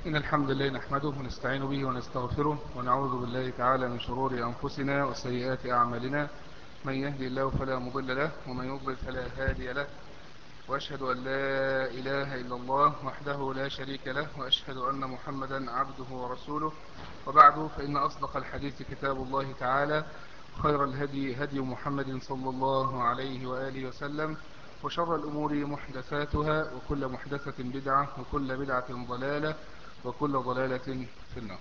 إن الحمد لله نحمده ونستعين به ونستغفره ونعوذ بالله تعالى من شرور أنفسنا وسيئات أعمالنا من يهدي الله فلا مضل له ومن يضلل فلا هادي له وأشهد أن لا إله إلا الله وحده لا شريك له وأشهد أن محمدا عبده ورسوله وبعد فإن أصدق الحديث كتاب الله تعالى خير الهدي هدي محمد صلى الله عليه وآله وسلم وشر الأمور محدثاتها وكل محدثة بدعة وكل بدعة ضلالة وكل ضلالة في النار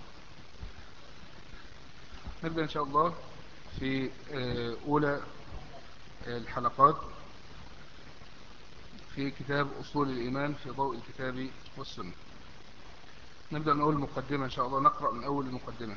نبدأ إن شاء الله في أولى الحلقات في كتاب أصول الإيمان في ضوء الكتاب والسنة نبدأ من أول مقدمة إن شاء الله نقرأ من أول المقدمة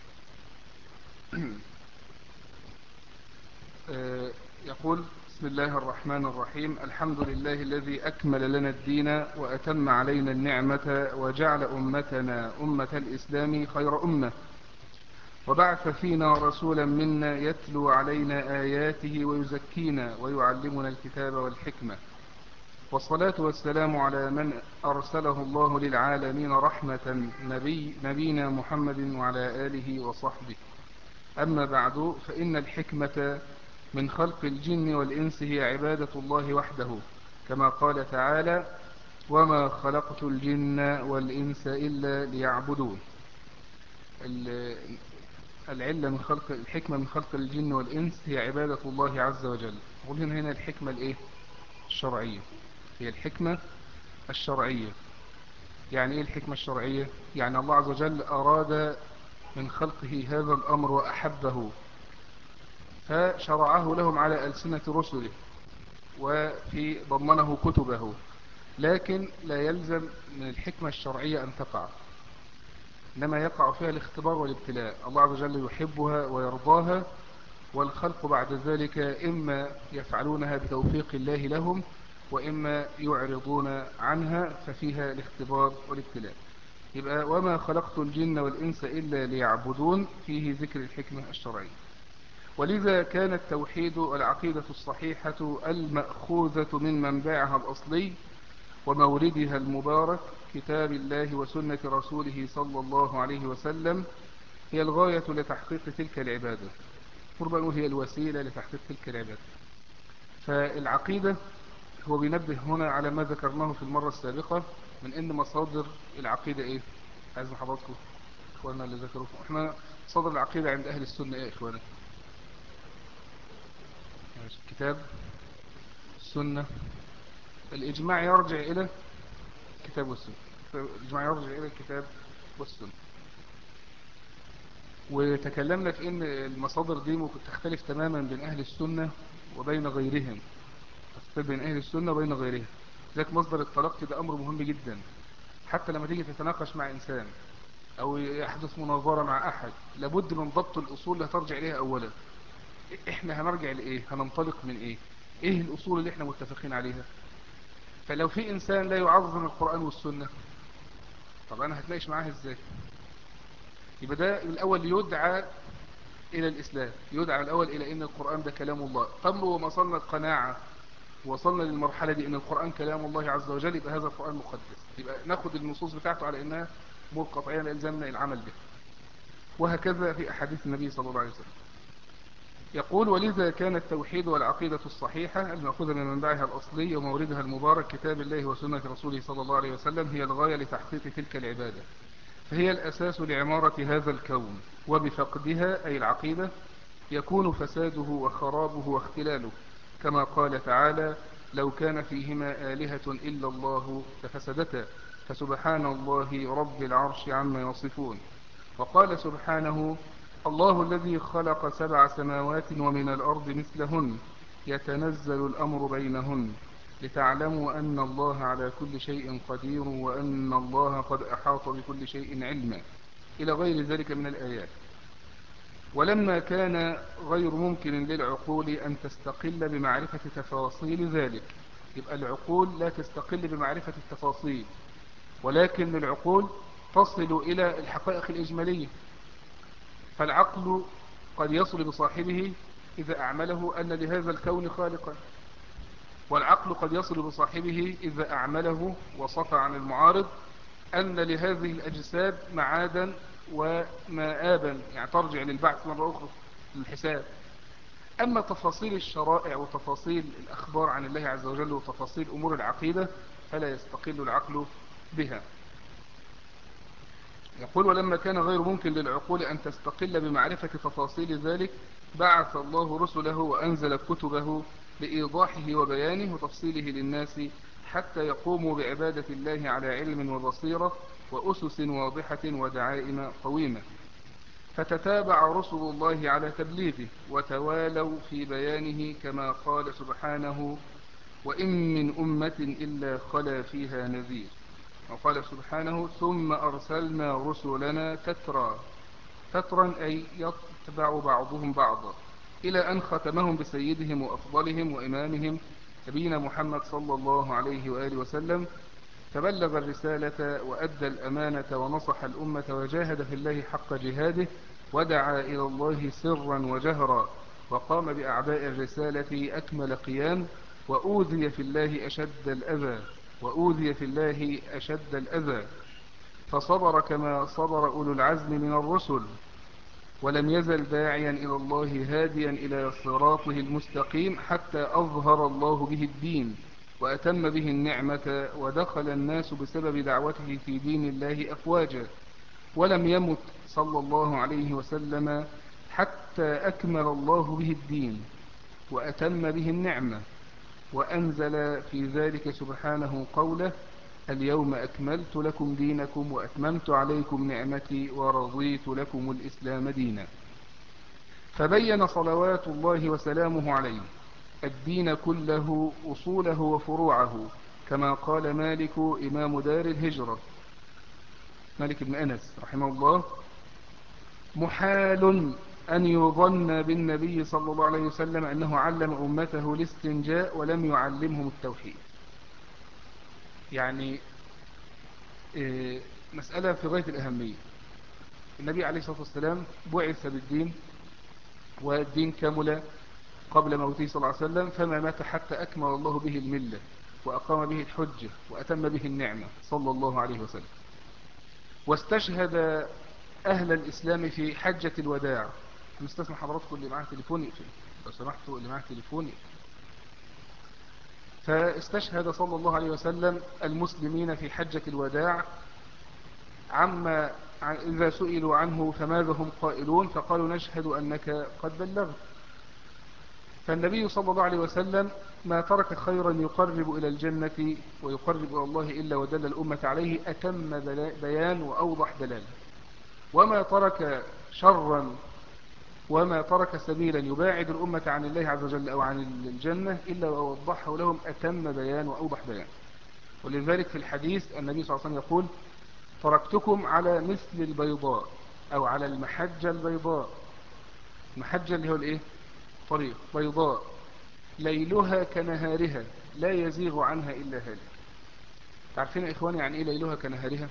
يقول بسم الله الرحمن الرحيم الحمد لله الذي أكمل لنا الدين وأتم علينا النعمة وجعل أمتنا أمة الإسلام خير أمة وبعث فينا رسولا منا يتلو علينا آياته ويزكينا ويعلمنا الكتاب والحكمة والصلاة والسلام على من أرسله الله للعالمين رحمة نبي نبينا محمد وعلى آله وصحبه أما بعد فإن الحكمة من خلق الجن والإنس هي عبادة الله وحده كما قال تعالى وما خلقت الجن والإنس إلا ليعبدون العلة من خلق الحكمة من خلق الجن والإنس هي عبادة الله عز وجل قلنا هنا الحكمة الإيه؟ الشرعية هي الحكمة الشرعية يعني إيه الحكمة الشرعية يعني الله عز وجل أراد من خلقه هذا الأمر وأحبه فشرعه لهم على ألسنة رسله وفي ضمنه كتبه لكن لا يلزم من الحكمة الشرعية أن تقع إنما يقع فيها الاختبار والابتلاء الله عز وجل يحبها ويرضاها والخلق بعد ذلك إما يفعلونها بتوفيق الله لهم وإما يعرضون عنها ففيها الاختبار والابتلاء يبقى وما خلقت الجن والإنس إلا ليعبدون فيه ذكر الحكمة الشرعية ولذا كان التوحيد العقيدة الصحيحة المأخوذة من منبعها الأصلي وموردها المبارك كتاب الله وسنة رسوله صلى الله عليه وسلم هي الغاية لتحقيق تلك العبادة قربا هي الوسيلة لتحقيق تلك العبادة فالعقيدة هو بينبه هنا على ما ذكرناه في المرة السابقة من ان مصادر العقيدة ايه عايز حضراتكم اخوانا اللي ذكروا احنا صدر العقيدة عند اهل السنة ايه اخوانا الكتاب السنة الإجماع يرجع إلى الكتاب والسنة الإجماع يرجع إلى الكتاب والسنة وتكلمنا في أن المصادر دي ممكن تختلف تماما بين أهل السنة وبين غيرهم تختلف بين أهل السنة وبين غيرهم ذلك مصدر التلقي ده أمر مهم جدا حتى لما تيجي تتناقش مع إنسان أو يحدث مناظرة مع أحد لابد من ضبط الأصول اللي هترجع إليها أولا احنا هنرجع لايه هننطلق من ايه ايه الاصول اللي احنا متفقين عليها فلو في انسان لا يعظم القرآن والسنة طب انا هتناقش معاه ازاي يبقى ده الاول يدعى الى الاسلام يدعى الاول الى ان القرآن ده كلام الله طب وصلنا القناعة وصلنا للمرحلة دي ان القرآن كلام الله عز وجل يبقى هذا القرآن مقدس يبقى ناخد النصوص بتاعته على انها مور قطعية لالزامنا العمل به وهكذا في احاديث النبي صلى الله عليه وسلم يقول ولذا كان التوحيد والعقيدة الصحيحة المأخوذة من منبعها الأصلي وموردها المبارك كتاب الله وسنة رسوله صلى الله عليه وسلم هي الغاية لتحقيق تلك العبادة فهي الأساس لعمارة هذا الكون وبفقدها أي العقيدة يكون فساده وخرابه واختلاله كما قال تعالى لو كان فيهما آلهة إلا الله لفسدتا فسبحان الله رب العرش عما يصفون وقال سبحانه الله الذي خلق سبع سماوات ومن الأرض مثلهن يتنزل الأمر بينهن لتعلموا أن الله على كل شيء قدير وأن الله قد أحاط بكل شيء علما إلى غير ذلك من الآيات ولما كان غير ممكن للعقول أن تستقل بمعرفة تفاصيل ذلك يبقى العقول لا تستقل بمعرفة التفاصيل ولكن العقول تصل إلى الحقائق الإجمالية فالعقل قد يصل بصاحبه إذا أعمله أن لهذا الكون خالقا والعقل قد يصل بصاحبه إذا أعمله وصفى عن المعارض أن لهذه الأجساد معادا ومآبا يعني ترجع للبعث مرة أخرى للحساب أما تفاصيل الشرائع وتفاصيل الأخبار عن الله عز وجل وتفاصيل أمور العقيدة فلا يستقل العقل بها يقول ولما كان غير ممكن للعقول أن تستقل بمعرفة تفاصيل ذلك بعث الله رسله وأنزل كتبه لإيضاحه وبيانه وتفصيله للناس حتى يقوموا بعبادة الله على علم وبصيرة وأسس واضحة ودعائم قويمة فتتابع رسل الله على تبليغه وتوالوا في بيانه كما قال سبحانه وإن من أمة إلا خلا فيها نذير وقال سبحانه ثم أرسلنا رسلنا تترى تترا أي يتبع بعضهم بعضا إلى أن ختمهم بسيدهم وأفضلهم وإمامهم نبينا محمد صلى الله عليه وآله وسلم فبلغ الرسالة وأدى الأمانة ونصح الأمة وجاهد في الله حق جهاده ودعا إلى الله سرا وجهرا وقام بأعباء الرسالة أكمل قيام وأوذي في الله أشد الأذى وأوذي في الله أشد الأذى فصبر كما صبر أولو العزم من الرسل ولم يزل داعيا إلى الله هاديا إلى صراطه المستقيم حتى أظهر الله به الدين وأتم به النعمة ودخل الناس بسبب دعوته في دين الله أفواجا ولم يمت صلى الله عليه وسلم حتى أكمل الله به الدين وأتم به النعمة وأنزل في ذلك سبحانه قوله اليوم أكملت لكم دينكم وأتممت عليكم نعمتي ورضيت لكم الإسلام دينا فبين صلوات الله وسلامه عليه الدين كله أصوله وفروعه كما قال مالك إمام دار الهجرة مالك بن أنس رحمه الله محال أن يظن بالنبي صلى الله عليه وسلم أنه علم أمته الاستنجاء ولم يعلمهم التوحيد يعني إيه، مسألة في غاية الأهمية النبي عليه الصلاة والسلام بعث بالدين والدين كمل قبل موته صلى الله عليه وسلم فما مات حتى أكمل الله به الملة وأقام به الحجة وأتم به النعمة صلى الله عليه وسلم واستشهد أهل الإسلام في حجة الوداع نستسمح حضراتكم اللي معاه تليفون يقفل لو سمحتوا اللي معاه تليفون يقفل فاستشهد صلى الله عليه وسلم المسلمين في حجة الوداع عما إذا سئلوا عنه فماذا هم قائلون فقالوا نشهد أنك قد بلغت فالنبي صلى الله عليه وسلم ما ترك خيرا يقرب إلى الجنة ويقرب إلى الله إلا ودل الأمة عليه أتم بيان وأوضح دلال وما ترك شرا وما ترك سبيلا يباعد الأمة عن الله عز وجل أو عن الجنة إلا ووضحه لهم أتم بيان وأوضح بيان ولذلك في الحديث النبي صلى الله عليه وسلم يقول تركتكم على مثل البيضاء أو على المحجة البيضاء المحجة اللي هو الإيه طريق بيضاء ليلها كنهارها لا يزيغ عنها إلا هالك تعرفين يا إخواني عن إيه ليلها كنهارها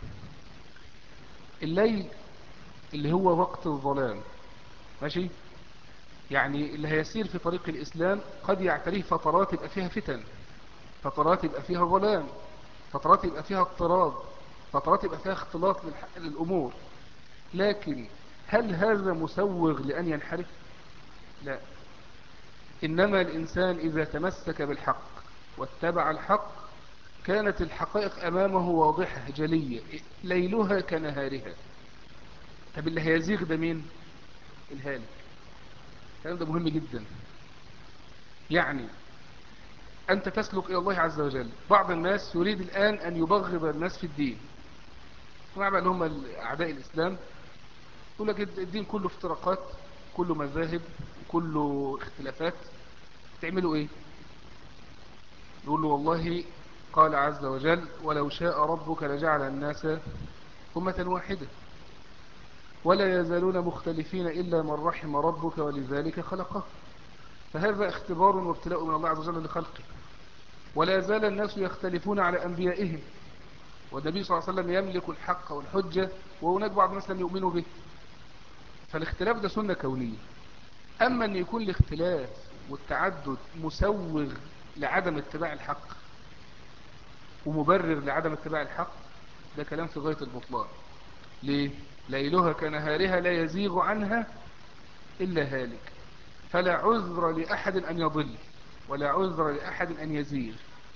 الليل اللي هو وقت الظلام ماشي يعني اللي هيسير في طريق الإسلام قد يعتريه فترات يبقى فيها فتن فترات يبقى فيها ظلام فترات يبقى فيها اضطراب فترات يبقى فيها اختلاط للأمور لكن هل هذا مسوغ لأن ينحرف لا إنما الإنسان إذا تمسك بالحق واتبع الحق كانت الحقائق أمامه واضحة جلية ليلها كنهارها طب اللي هيزيغ ده مين الهالك الكلام ده مهم جدا يعني أنت تسلك إلى الله عز وجل بعض الناس يريد الآن أن يبغض الناس في الدين اسمع بقى اللي هم أعداء الإسلام يقول لك الدين كله افتراقات كله مذاهب كله اختلافات تعملوا ايه يقول له والله قال عز وجل ولو شاء ربك لجعل الناس أمة واحدة ولا يزالون مختلفين إلا من رحم ربك ولذلك خلقه فهذا اختبار وابتلاء من الله عز وجل لخلقه ولا يزال الناس يختلفون على أنبيائهم والنبي صلى الله عليه وسلم يملك الحق والحجة وهناك بعض الناس لم يؤمنوا به فالاختلاف ده سنة كونية أما أن يكون الاختلاف والتعدد مسوغ لعدم اتباع الحق ومبرر لعدم اتباع الحق ده كلام في غاية البطلان ليه ليلها كنهارها لا يزيغ عنها إلا هالك فلا عذر لأحد أن يضل ولا عذر لأحد أن يزيغ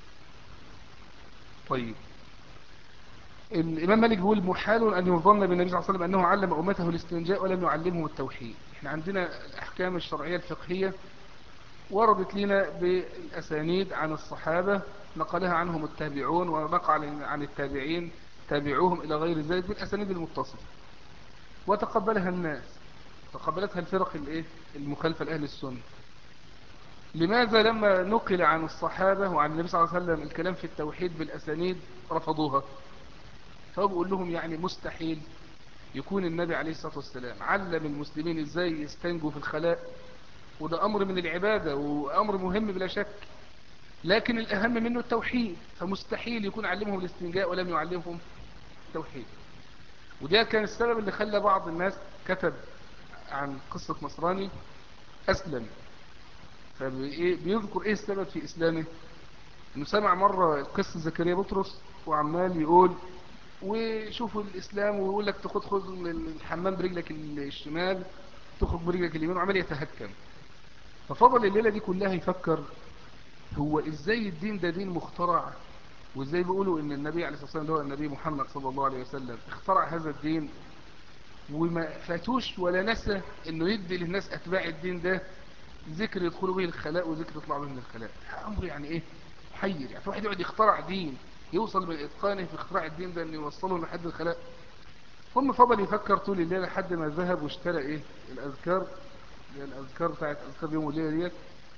طيب الإمام مالك بيقول محال أن يظن بالنبي صلى الله عليه وسلم أنه علم أمته الاستنجاء ولم يعلمهم التوحيد احنا عندنا الأحكام الشرعية الفقهية وردت لنا بالأسانيد عن الصحابة نقلها عنهم التابعون ونقل عن التابعين تابعوهم إلى غير ذلك بالأسانيد المتصلة وتقبلها الناس تقبلتها الفرق الايه المخالفة لأهل السنة لماذا لما نقل عن الصحابة وعن النبي صلى الله عليه وسلم الكلام في التوحيد بالأسانيد رفضوها فهو بيقول لهم يعني مستحيل يكون النبي عليه الصلاة والسلام علم المسلمين ازاي يستنجوا في الخلاء وده أمر من العبادة وأمر مهم بلا شك لكن الأهم منه التوحيد فمستحيل يكون علمهم الاستنجاء ولم يعلمهم التوحيد وده كان السبب اللي خلى بعض الناس كتب عن قصة نصراني أسلم فبيذكر إيه السبب في إسلامه إنه سمع مرة قصة زكريا بطرس وعمال يقول وشوفوا الإسلام ويقول لك تخد من الحمام برجلك الشمال تخرج برجلك اليمين وعمال يتهكم ففضل الليلة دي كلها يفكر هو ازاي الدين ده دين مخترع وازاي بيقولوا ان النبي عليه الصلاة والسلام هو النبي محمد صلى الله عليه وسلم اخترع هذا الدين وما فاتوش ولا نسى انه يدي للناس اتباع الدين ده ذكر يدخلوا به الخلاء وذكر يطلعوا به من الخلاء امر يعني ايه محير يعني في واحد يقعد يخترع دين يوصل من اتقانه في اختراع الدين ده انه يوصله لحد الخلاء هم فضل يفكر طول الليل لحد ما ذهب واشترى ايه الاذكار الاذكار بتاعت اذكار يوم والليله ديت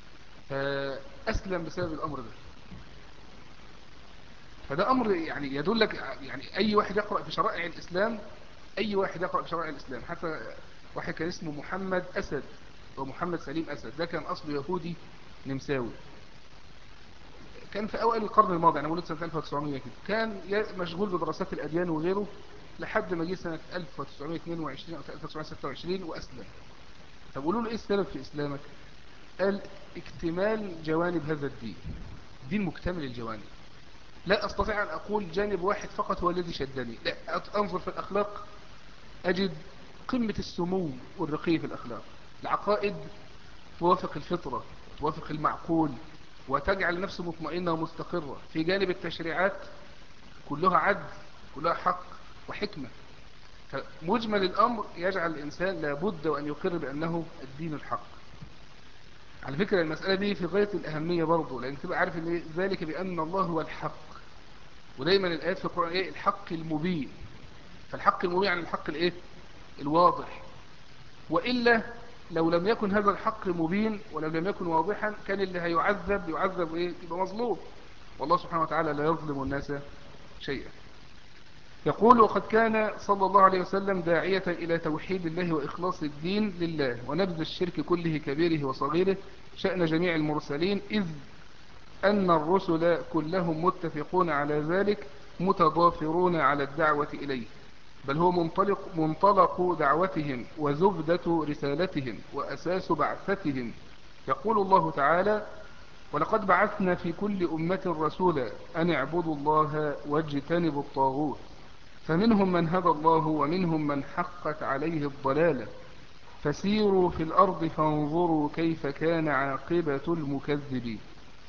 فاسلم بسبب الامر ده فده امر يعني يدلك يعني اي واحد يقرأ في شرائع الاسلام اي واحد يقرأ في شرائع الاسلام حتى واحد كان اسمه محمد اسد ومحمد سليم اسد ده كان اصله يهودي نمساوي كان في اوائل القرن الماضي انا مولود سنة 1900 كده كان مشغول بدراسات الاديان وغيره لحد ما جه سنة 1922 او 1926 واسلم طب قولوا له ايه السبب في اسلامك قال اكتمال جوانب هذا الدين دين مكتمل الجوانب لا استطيع ان اقول جانب واحد فقط هو الذي شدني لا انظر في الاخلاق اجد قمة السمو والرقي في الاخلاق العقائد توافق الفطرة توافق المعقول وتجعل نفسه مطمئنة ومستقرة في جانب التشريعات كلها عدل كلها حق وحكمة فمجمل الأمر يجعل الإنسان لابد وأن يقر بأنه الدين الحق على فكرة المسألة دي في غاية الأهمية برضه لأن تبقى عارف ان ذلك بأن الله هو الحق ودايما الآيات في القرآن إيه الحق المبين فالحق المبين عن الحق الإيه الواضح وإلا لو لم يكن هذا الحق مبين ولو لم يكن واضحا كان اللي هيعذب يعذب إيه يبقى مظلوم والله سبحانه وتعالى لا يظلم الناس شيئا يقول وقد كان صلى الله عليه وسلم داعية إلى توحيد الله وإخلاص الدين لله ونبذ الشرك كله كبيره وصغيره شأن جميع المرسلين إذ أن الرسل كلهم متفقون على ذلك متضافرون على الدعوة إليه بل هو منطلق, منطلق دعوتهم وزبدة رسالتهم وأساس بعثتهم يقول الله تعالى ولقد بعثنا في كل أمة رسولا أن اعبدوا الله واجتنبوا الطاغوت فمنهم من هدى الله ومنهم من حقت عليه الضلالة فسيروا في الأرض فانظروا كيف كان عاقبة المكذبين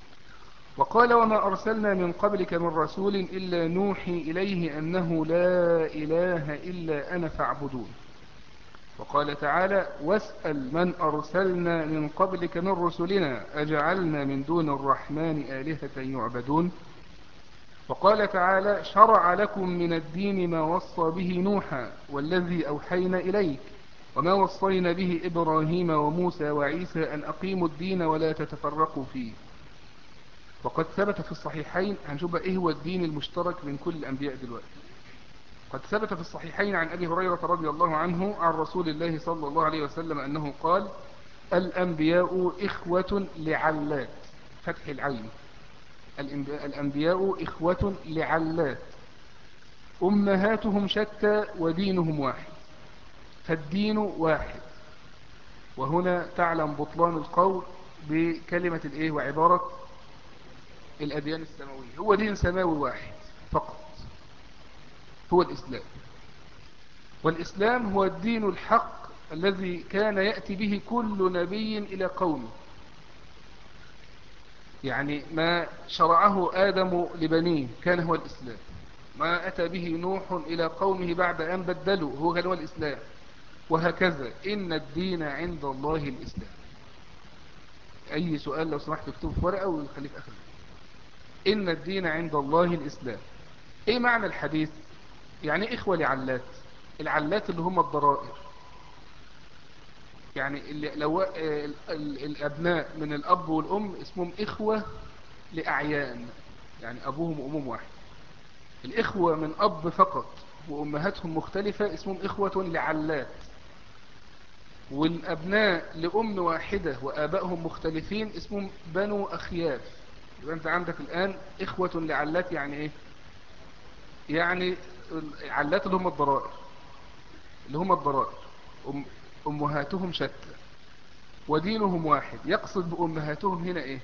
وقال وما أرسلنا من قبلك من رسول إلا نوحي إليه أنه لا إله إلا أنا فاعبدون وقال تعالى واسأل من أرسلنا من قبلك من رسلنا أجعلنا من دون الرحمن آلهة يعبدون وقال تعالى شرع لكم من الدين ما وصى به نوحا والذي أوحينا إليك وما وصينا به إبراهيم وموسى وعيسى أن أقيموا الدين ولا تتفرقوا فيه وقد ثبت في الصحيحين هنشوف ايه هو الدين المشترك بين كل الأنبياء دلوقتي قد ثبت في الصحيحين عن أبي هريرة رضي الله عنه عن رسول الله صلى الله عليه وسلم أنه قال الأنبياء إخوة لعلات فتح العين الأنبياء إخوة لعلات أمهاتهم شتى ودينهم واحد فالدين واحد وهنا تعلم بطلان القول بكلمة الإيه وعبارة الأديان السماوية هو دين سماوي واحد فقط هو الإسلام والإسلام هو الدين الحق الذي كان يأتي به كل نبي إلى قومه يعني ما شرعه آدم لبنيه كان هو الإسلام ما أتى به نوح إلى قومه بعد أن بدلوا هو كان هو الإسلام وهكذا إن الدين عند الله الإسلام أي سؤال لو سمحت اكتبه في ورقة وخليه في آخر إن الدين عند الله الإسلام إيه معنى الحديث يعني إخوة لعلات العلات اللي هم الضرائر يعني اللي لو الأبناء من الأب والأم اسمهم إخوة لأعيان يعني أبوهم وأمهم واحد الإخوة من أب فقط وأمهاتهم مختلفة اسمهم إخوة لعلات والأبناء لأم واحدة وآبائهم مختلفين اسمهم بنو أخياف يبقى أنت عندك الآن إخوة لعلات يعني إيه يعني علات اللي هم الضرائر اللي هم الضرائر أم أمهاتهم شتى ودينهم واحد يقصد بأمهاتهم هنا إيه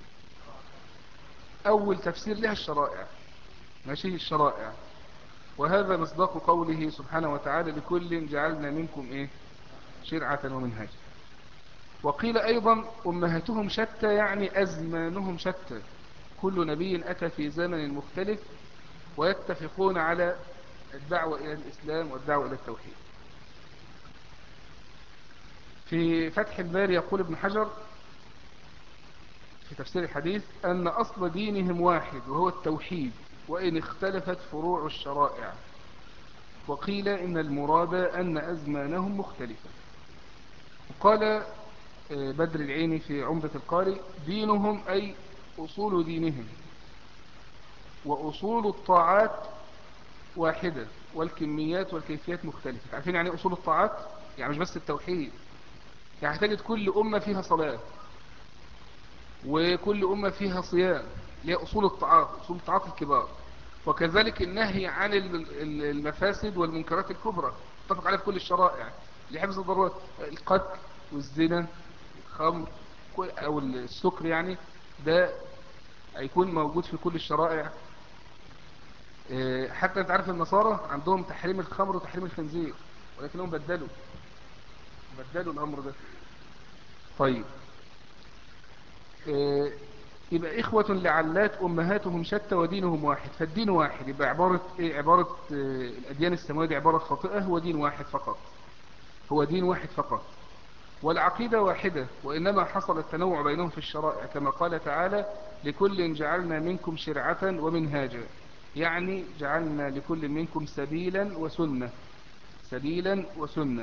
أول تفسير لها الشرائع ماشي الشرائع وهذا مصداق قوله سبحانه وتعالى لكل جعلنا منكم إيه شرعة ومنهاجا وقيل أيضا أمهاتهم شتى يعني أزمانهم شتى كل نبي أتى في زمن مختلف ويتفقون على الدعوة إلى الإسلام والدعوة إلى التوحيد في فتح الباري يقول ابن حجر في تفسير الحديث أن أصل دينهم واحد وهو التوحيد وإن اختلفت فروع الشرائع وقيل إن المراد أن أزمانهم مختلفة وقال آه، بدر العيني في عمدة القارئ دينهم أي أصول دينهم وأصول الطاعات واحدة والكميات والكيفيات مختلفة عارفين يعني أصول الطاعات يعني مش بس التوحيد يعني تجد كل أمة فيها صلاة وكل أمة فيها صيام اللي هي أصول الطاعات أصول الطاعات الكبار وكذلك النهي عن المفاسد والمنكرات الكبرى اتفق عليها في كل الشرائع لحفظ الضرورات القتل والزنا الخمر أو السكر يعني ده هيكون موجود في كل الشرائع آه، حتى انت عارف النصارى عندهم تحريم الخمر وتحريم الخنزير ولكنهم بدلوا بدلوا الأمر ده طيب آه، يبقى إخوة لعلات أمهاتهم شتى ودينهم واحد فالدين واحد يبقى عبارة إيه عبارة آه، الأديان السماوية دي عبارة خاطئة هو دين واحد فقط هو دين واحد فقط والعقيدة واحدة وإنما حصل التنوع بينهم في الشرائع كما قال تعالى لكل جعلنا منكم شرعة ومنهاجا يعني جعلنا لكل منكم سبيلا وسنة سبيلا وسنة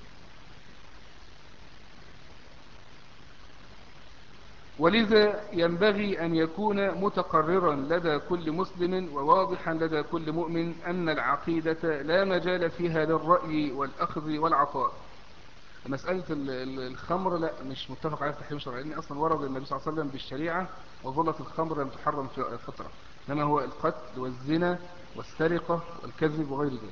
ولذا ينبغي أن يكون متقررا لدى كل مسلم وواضحا لدى كل مؤمن أن العقيدة لا مجال فيها للرأي والأخذ والعطاء مسألة الخمر لا مش متفق عليها في تحريم شرعي لأن أصلا ورد النبي صلى الله عليه وسلم بالشريعة وظلت الخمر لم تحرم في الفطرة إنما هو القتل والزنا والسرقة والكذب وغير ذلك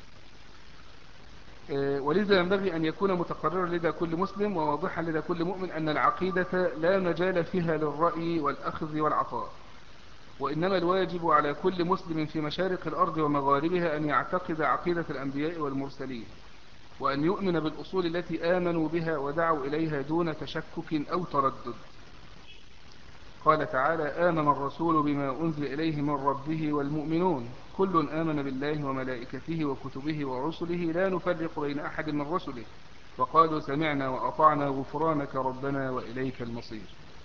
آه، ولذا ينبغي أن يكون متقررا لدى كل مسلم وواضحا لدى كل مؤمن أن العقيدة لا مجال فيها للرأي والأخذ والعطاء وإنما الواجب على كل مسلم في مشارق الأرض ومغاربها أن يعتقد عقيدة الأنبياء والمرسلين وأن يؤمن بالأصول التي آمنوا بها ودعوا إليها دون تشكك أو تردد قال تعالى آمن الرسول بما أنزل إليه من ربه والمؤمنون كل آمن بالله وملائكته وكتبه ورسله لا نفرق بين أحد من رسله وقالوا سمعنا وأطعنا غفرانك ربنا وإليك المصير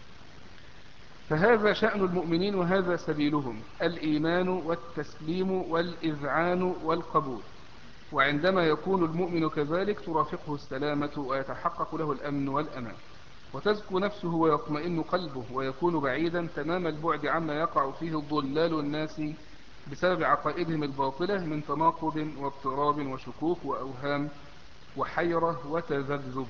فهذا شأن المؤمنين وهذا سبيلهم الإيمان والتسليم والإذعان والقبول وعندما يكون المؤمن كذلك ترافقه السلامة ويتحقق له الأمن والأمان وتزكو نفسه ويطمئن قلبه ويكون بعيدا تمام البعد عما يقع فيه ضلال الناس بسبب عقائدهم الباطلة من تناقض واضطراب وشكوك وأوهام وحيرة وتذبذب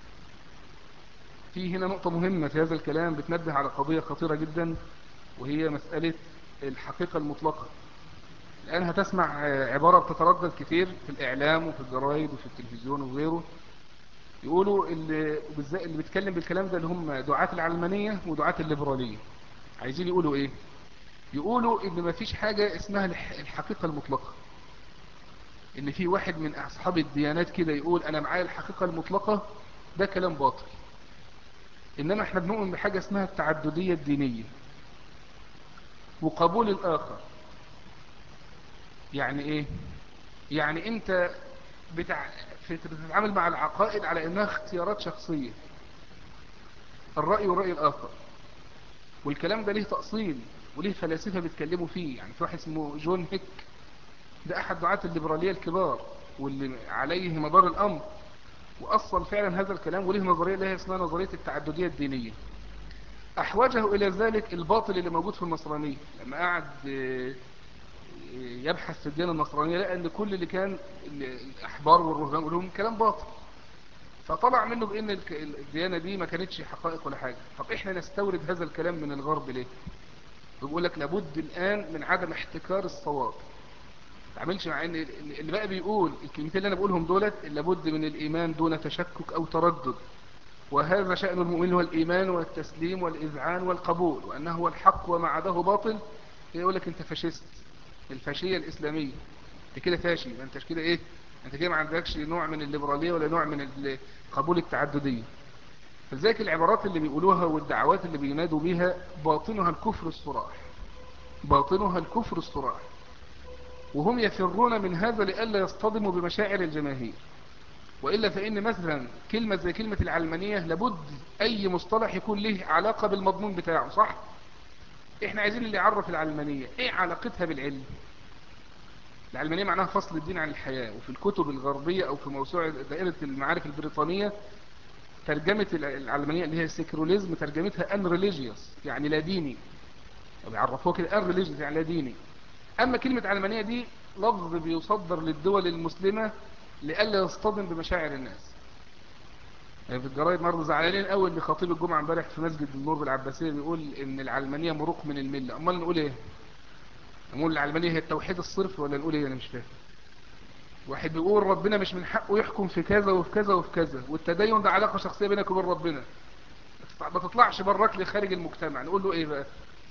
في هنا نقطة مهمة في هذا الكلام بتنبه على قضية خطيرة جدا وهي مسألة الحقيقة المطلقة الآن هتسمع عبارة بتتردد كتير في الإعلام وفي الجرايد وفي التلفزيون وغيره يقولوا اللي, اللي بيتكلم بالكلام ده اللي هم دعاة العلمانية ودعاة الليبرالية عايزين يقولوا ايه يقولوا ان ما فيش حاجة اسمها الحقيقة المطلقة ان في واحد من اصحاب الديانات كده يقول انا معايا الحقيقة المطلقة ده كلام باطل انما احنا بنؤمن بحاجة اسمها التعددية الدينية وقبول الاخر يعني ايه يعني انت بتع... بتتعامل مع العقائد على انها اختيارات شخصية الرأي والرأي الاخر والكلام ده ليه تأصيل وليه فلاسفة بيتكلموا فيه يعني في واحد اسمه جون هيك ده احد دعاة الليبرالية الكبار واللي عليه مدار الامر واصل فعلا هذا الكلام وليه نظرية اللي هي اسمها نظرية التعددية الدينية احوجه الى ذلك الباطل اللي موجود في النصرانية لما قعد يبحث في الديانة النصرانية لقى ان كل اللي كان الاحبار والرهبان لهم كلام باطل فطلع منه بان الديانة دي ما كانتش حقائق ولا حاجة طب احنا نستورد هذا الكلام من الغرب ليه بيقول لك لابد الان من عدم احتكار الصواب تعملش مع ان اللي بقى بيقول الكلمتين اللي انا بقولهم دولت لابد من الايمان دون تشكك او تردد وهذا شأن المؤمن هو الايمان والتسليم والاذعان والقبول وانه هو الحق وما عداه باطل يقول لك انت فاشيست الفاشية الاسلامية انت كده فاشي ما انتش كده ايه انت كده ما عندكش نوع من الليبرالية ولا نوع من قبول التعددية فلذلك العبارات اللي بيقولوها والدعوات اللي بينادوا بيها باطنها الكفر الصراح باطنها الكفر الصراح وهم يفرون من هذا لئلا يصطدموا بمشاعر الجماهير وإلا فإن مثلا كلمة زي كلمة العلمانية لابد أي مصطلح يكون له علاقة بالمضمون بتاعه صح؟ إحنا عايزين اللي يعرف العلمانية إيه علاقتها بالعلم؟ العلمانية معناها فصل الدين عن الحياة وفي الكتب الغربية أو في موسوعة دائرة المعارف البريطانية ترجمة العلمانية اللي هي السيكروليزم ترجمتها ان ريليجيوس يعني لا ديني بيعرفوها كده ان ريليجيوس يعني لا ديني اما كلمة علمانية دي لفظ بيصدر للدول المسلمة لئلا يصطدم بمشاعر الناس يعني في الجرايد النهارده زعلانين قوي ان خطيب الجمعه امبارح في مسجد النور بالعباسيه بيقول ان العلمانيه مروق من المله امال نقول ايه نقول العلمانيه هي التوحيد الصرف ولا نقول ايه انا مش فاهم واحد بيقول ربنا مش من حقه يحكم في كذا وفي كذا وفي كذا والتدين ده علاقة شخصية بينك وبين ربنا ما تطلعش براك لخارج المجتمع نقول له ايه بقى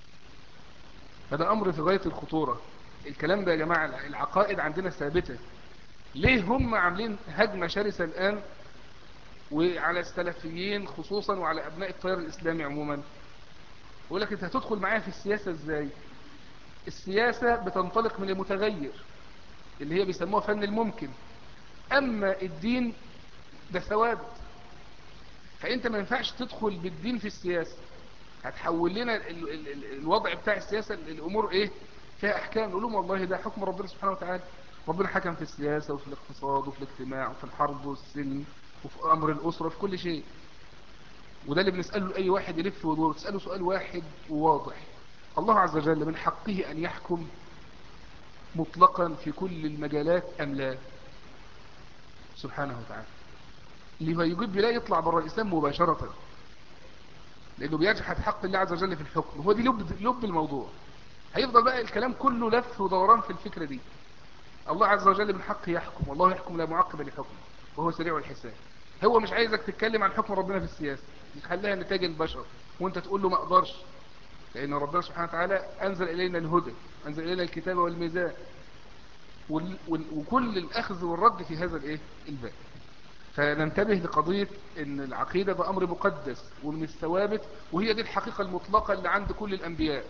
هذا امر في غاية الخطورة الكلام ده يا جماعة العقائد عندنا ثابتة ليه هم عاملين هجمة شرسة الان وعلى السلفيين خصوصا وعلى ابناء التيار الاسلامي عموما يقول لك انت هتدخل معايا في السياسة ازاي السياسة بتنطلق من المتغير اللي هي بيسموها فن الممكن اما الدين ده ثوابت فانت ما ينفعش تدخل بالدين في السياسة هتحول لنا ال ال ال الوضع بتاع السياسة الامور ايه فيها احكام نقول لهم والله ده حكم ربنا سبحانه وتعالى ربنا حكم في السياسة وفي الاقتصاد وفي الاجتماع وفي الحرب والسلم وفي امر الاسرة في كل شيء وده اللي بنسأله لأي واحد يلف ويدور تسأله سؤال واحد وواضح الله عز وجل من حقه أن يحكم مطلقا في كل المجالات أم لا سبحانه وتعالى اللي هو يجيب لا يطلع بره الإسلام مباشرة لأنه بيجحد حق الله عز وجل في الحكم هو دي لب, لب الموضوع هيفضل بقى الكلام كله لف ودوران في الفكرة دي الله عز وجل من حقه يحكم والله يحكم لا معقب لحكمه وهو سريع الحساب هو مش عايزك تتكلم عن حكم ربنا في السياسة يخليها نتاج البشر وانت تقول له ما اقدرش لان ربنا سبحانه وتعالى انزل الينا الهدى انزل الينا الكتاب والميزان وكل الاخذ والرد في هذا الايه الباب فننتبه لقضية ان العقيدة ده امر مقدس ومن الثوابت وهي دي الحقيقة المطلقة اللي عند كل الانبياء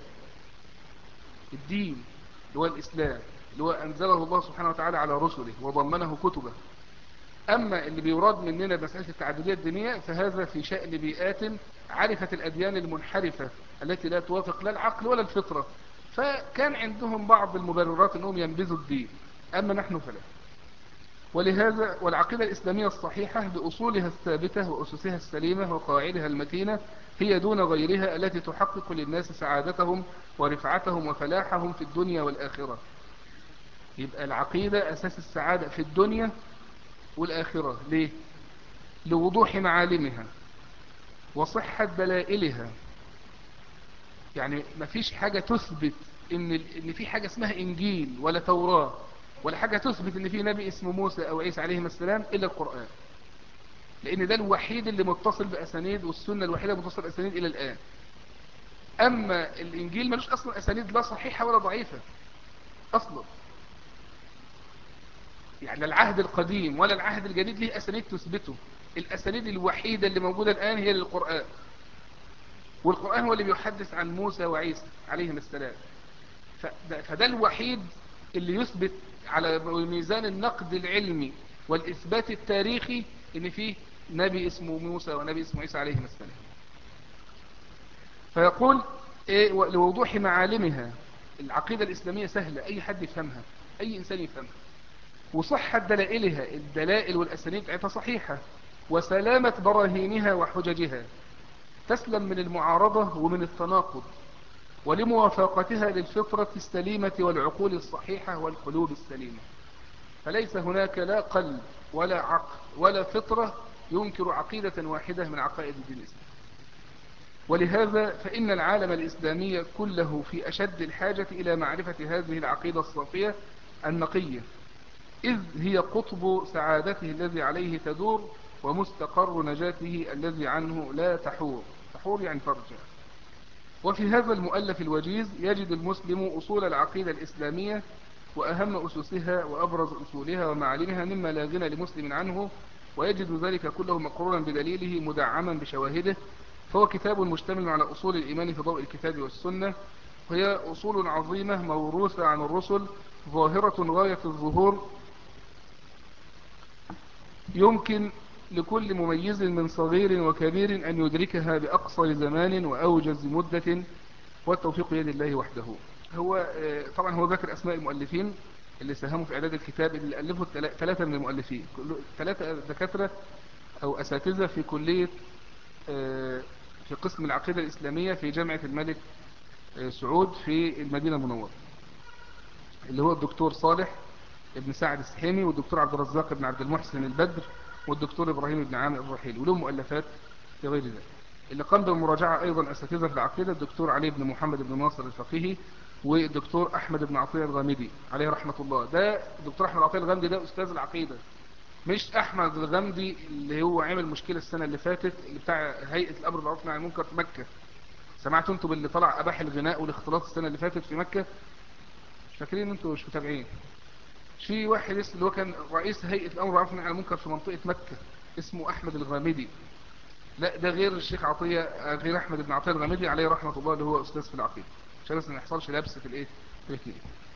الدين اللي هو الاسلام اللي هو انزله الله سبحانه وتعالى على رسله وضمنه كتبه أما اللي بيراد مننا مسألة التعددية الدينية فهذا في شأن بيئات عرفت الأديان المنحرفة التي لا توافق لا العقل ولا الفطرة فكان عندهم بعض المبررات أنهم ينبذوا الدين أما نحن فلا ولهذا والعقيدة الإسلامية الصحيحة بأصولها الثابتة وأسسها السليمة وقواعدها المتينة هي دون غيرها التي تحقق للناس سعادتهم ورفعتهم وفلاحهم في الدنيا والآخرة يبقى العقيدة أساس السعادة في الدنيا والآخرة ليه لوضوح معالمها وصحة دلائلها يعني ما فيش حاجة تثبت ان, إن في حاجة اسمها انجيل ولا توراة ولا حاجة تثبت ان في نبي اسمه موسى او عيسى عليهم السلام الا القرآن لان ده الوحيد اللي متصل باسانيد والسنة الوحيدة متصل باسانيد الى الان اما الانجيل ملوش اصلا اسانيد لا صحيحة ولا ضعيفة اصلا يعني العهد القديم ولا العهد الجديد له أسانيد تثبته الأسانيد الوحيدة اللي موجودة الآن هي للقرآن والقرآن هو اللي بيحدث عن موسى وعيسى عليهم السلام فده, فده الوحيد اللي يثبت على ميزان النقد العلمي والإثبات التاريخي ان فيه نبي اسمه موسى ونبي اسمه عيسى عليهم السلام فيقول إيه لوضوح معالمها العقيدة الإسلامية سهلة أي حد يفهمها أي إنسان يفهمها وصحة دلائلها الدلائل والأسانيد بتاعتها صحيحة وسلامة براهينها وحججها تسلم من المعارضة ومن التناقض ولموافقتها للفطرة السليمة والعقول الصحيحة والقلوب السليمة فليس هناك لا قلب ولا عقل ولا فطرة ينكر عقيدة واحدة من عقائد الدين الإسلامي ولهذا فإن العالم الإسلامي كله في أشد الحاجة إلى معرفة هذه العقيدة الصافية النقية إذ هي قطب سعادته الذي عليه تدور ومستقر نجاته الذي عنه لا تحور تحور يعني ترجع وفي هذا المؤلف الوجيز يجد المسلم أصول العقيدة الإسلامية وأهم أسسها وأبرز أصولها ومعالمها مما لا غنى لمسلم عنه ويجد ذلك كله مقرونا بدليله مدعما بشواهده فهو كتاب مشتمل على أصول الإيمان في ضوء الكتاب والسنة وهي أصول عظيمة موروثة عن الرسل ظاهرة غاية الظهور يمكن لكل مميز من صغير وكبير أن يدركها بأقصر زمان وأوجز مدة والتوفيق يد الله وحده هو آه، طبعا هو ذكر أسماء المؤلفين اللي ساهموا في إعداد الكتاب اللي ألفوا ثلاثة من المؤلفين ثلاثة دكاترة أو أساتذة في كلية آه، في قسم العقيدة الإسلامية في جامعة الملك آه، سعود في المدينة المنورة اللي هو الدكتور صالح ابن سعد السحيمي والدكتور عبد الرزاق بن عبد المحسن البدر والدكتور إبراهيم بن عامر الرحيل ولهم مؤلفات في غير ذلك اللي قام بالمراجعة أيضا أساتذة في العقيدة الدكتور علي بن محمد بن ناصر الفقيهي والدكتور أحمد بن عطية الغامدي عليه رحمة الله ده الدكتور أحمد عطية الغامدي ده أستاذ العقيدة مش أحمد الغامدي اللي هو عمل مشكلة السنة اللي فاتت اللي بتاع هيئة الأمر بالمعروف عن المنكر في مكة سمعتوا انتوا باللي طلع أباح الغناء والاختلاط السنة اللي فاتت في مكة مش فاكرين انتوا مش متابعين في واحد اسمه اللي هو كان رئيس هيئة الأمر بالمعروف عن المنكر في منطقة مكة اسمه أحمد الغامدي لا ده غير الشيخ عطية غير أحمد بن عطية الغامدي عليه رحمة الله اللي هو أستاذ في العقيدة عشان بس ما يحصلش لبس في الايه في الاثنين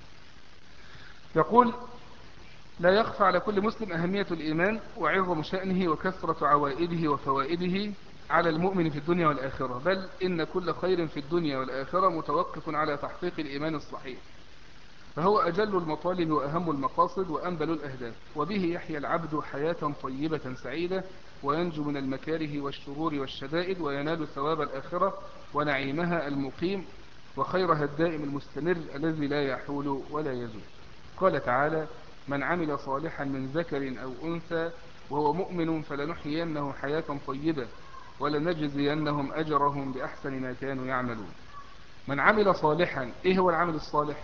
يقول لا يخفى على كل مسلم أهمية الإيمان وعظم شأنه وكثرة عوائده وفوائده على المؤمن في الدنيا والآخرة بل إن كل خير في الدنيا والآخرة متوقف على تحقيق الإيمان الصحيح فهو أجل المطالب وأهم المقاصد وأنبل الأهداف وبه يحيى العبد حياة طيبة سعيدة وينجو من المكاره والشرور والشدائد وينال ثواب الآخرة ونعيمها المقيم وخيرها الدائم المستمر الذي لا يحول ولا يزول قال تعالى من عمل صالحا من ذكر أو أنثى وهو مؤمن فلنحيينه حياة طيبة ولنجزينهم أجرهم بأحسن ما كانوا يعملون من عمل صالحا إيه هو العمل الصالح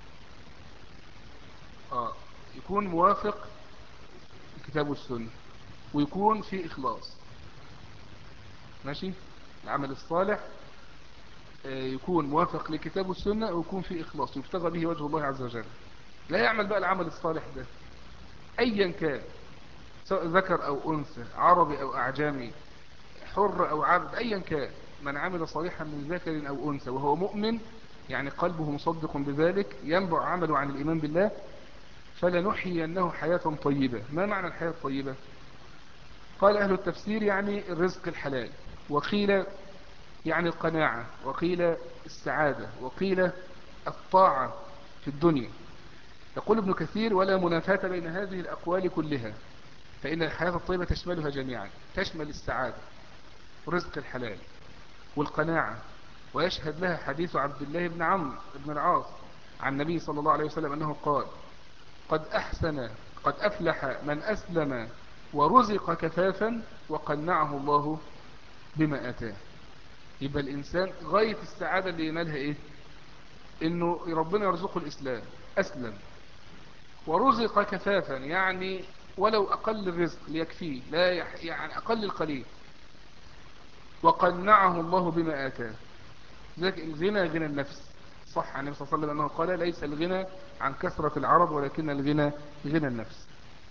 آه يكون موافق الكتاب والسنة ويكون في إخلاص ماشي العمل الصالح آه، يكون موافق لكتاب والسنة ويكون في إخلاص يبتغى به وجه الله عز وجل لا يعمل بقى العمل الصالح ده أيا كان سواء ذكر أو أنثى عربي أو أعجامي حر أو عبد أيا كان من عمل صالحا من ذكر أو أنثى وهو مؤمن يعني قلبه مصدق بذلك ينبع عمله عن الإيمان بالله فلنحيينه حياة طيبة ما معنى الحياة الطيبة قال أهل التفسير يعني الرزق الحلال وقيل يعني القناعة وقيل السعادة وقيل الطاعة في الدنيا يقول ابن كثير ولا منافاة بين هذه الأقوال كلها فإن الحياة الطيبة تشملها جميعا تشمل السعادة ورزق الحلال والقناعة ويشهد لها حديث عبد الله بن عمرو بن العاص عن النبي صلى الله عليه وسلم أنه قال قد أحسن قد أفلح من أسلم ورزق كفافا وقنعه الله بما أتاه يبقى الإنسان غاية السعادة اللي ينالها إيه إنه ربنا يرزقه الإسلام أسلم ورزق كفافا يعني ولو أقل الرزق ليكفيه لا يح... يعني أقل القليل وقنعه الله بما آتاه ذلك الغنى غنى النفس صح عن النبي صلى الله عليه وسلم أنه قال ليس الغنى عن كثرة العرب ولكن الغنى غنى النفس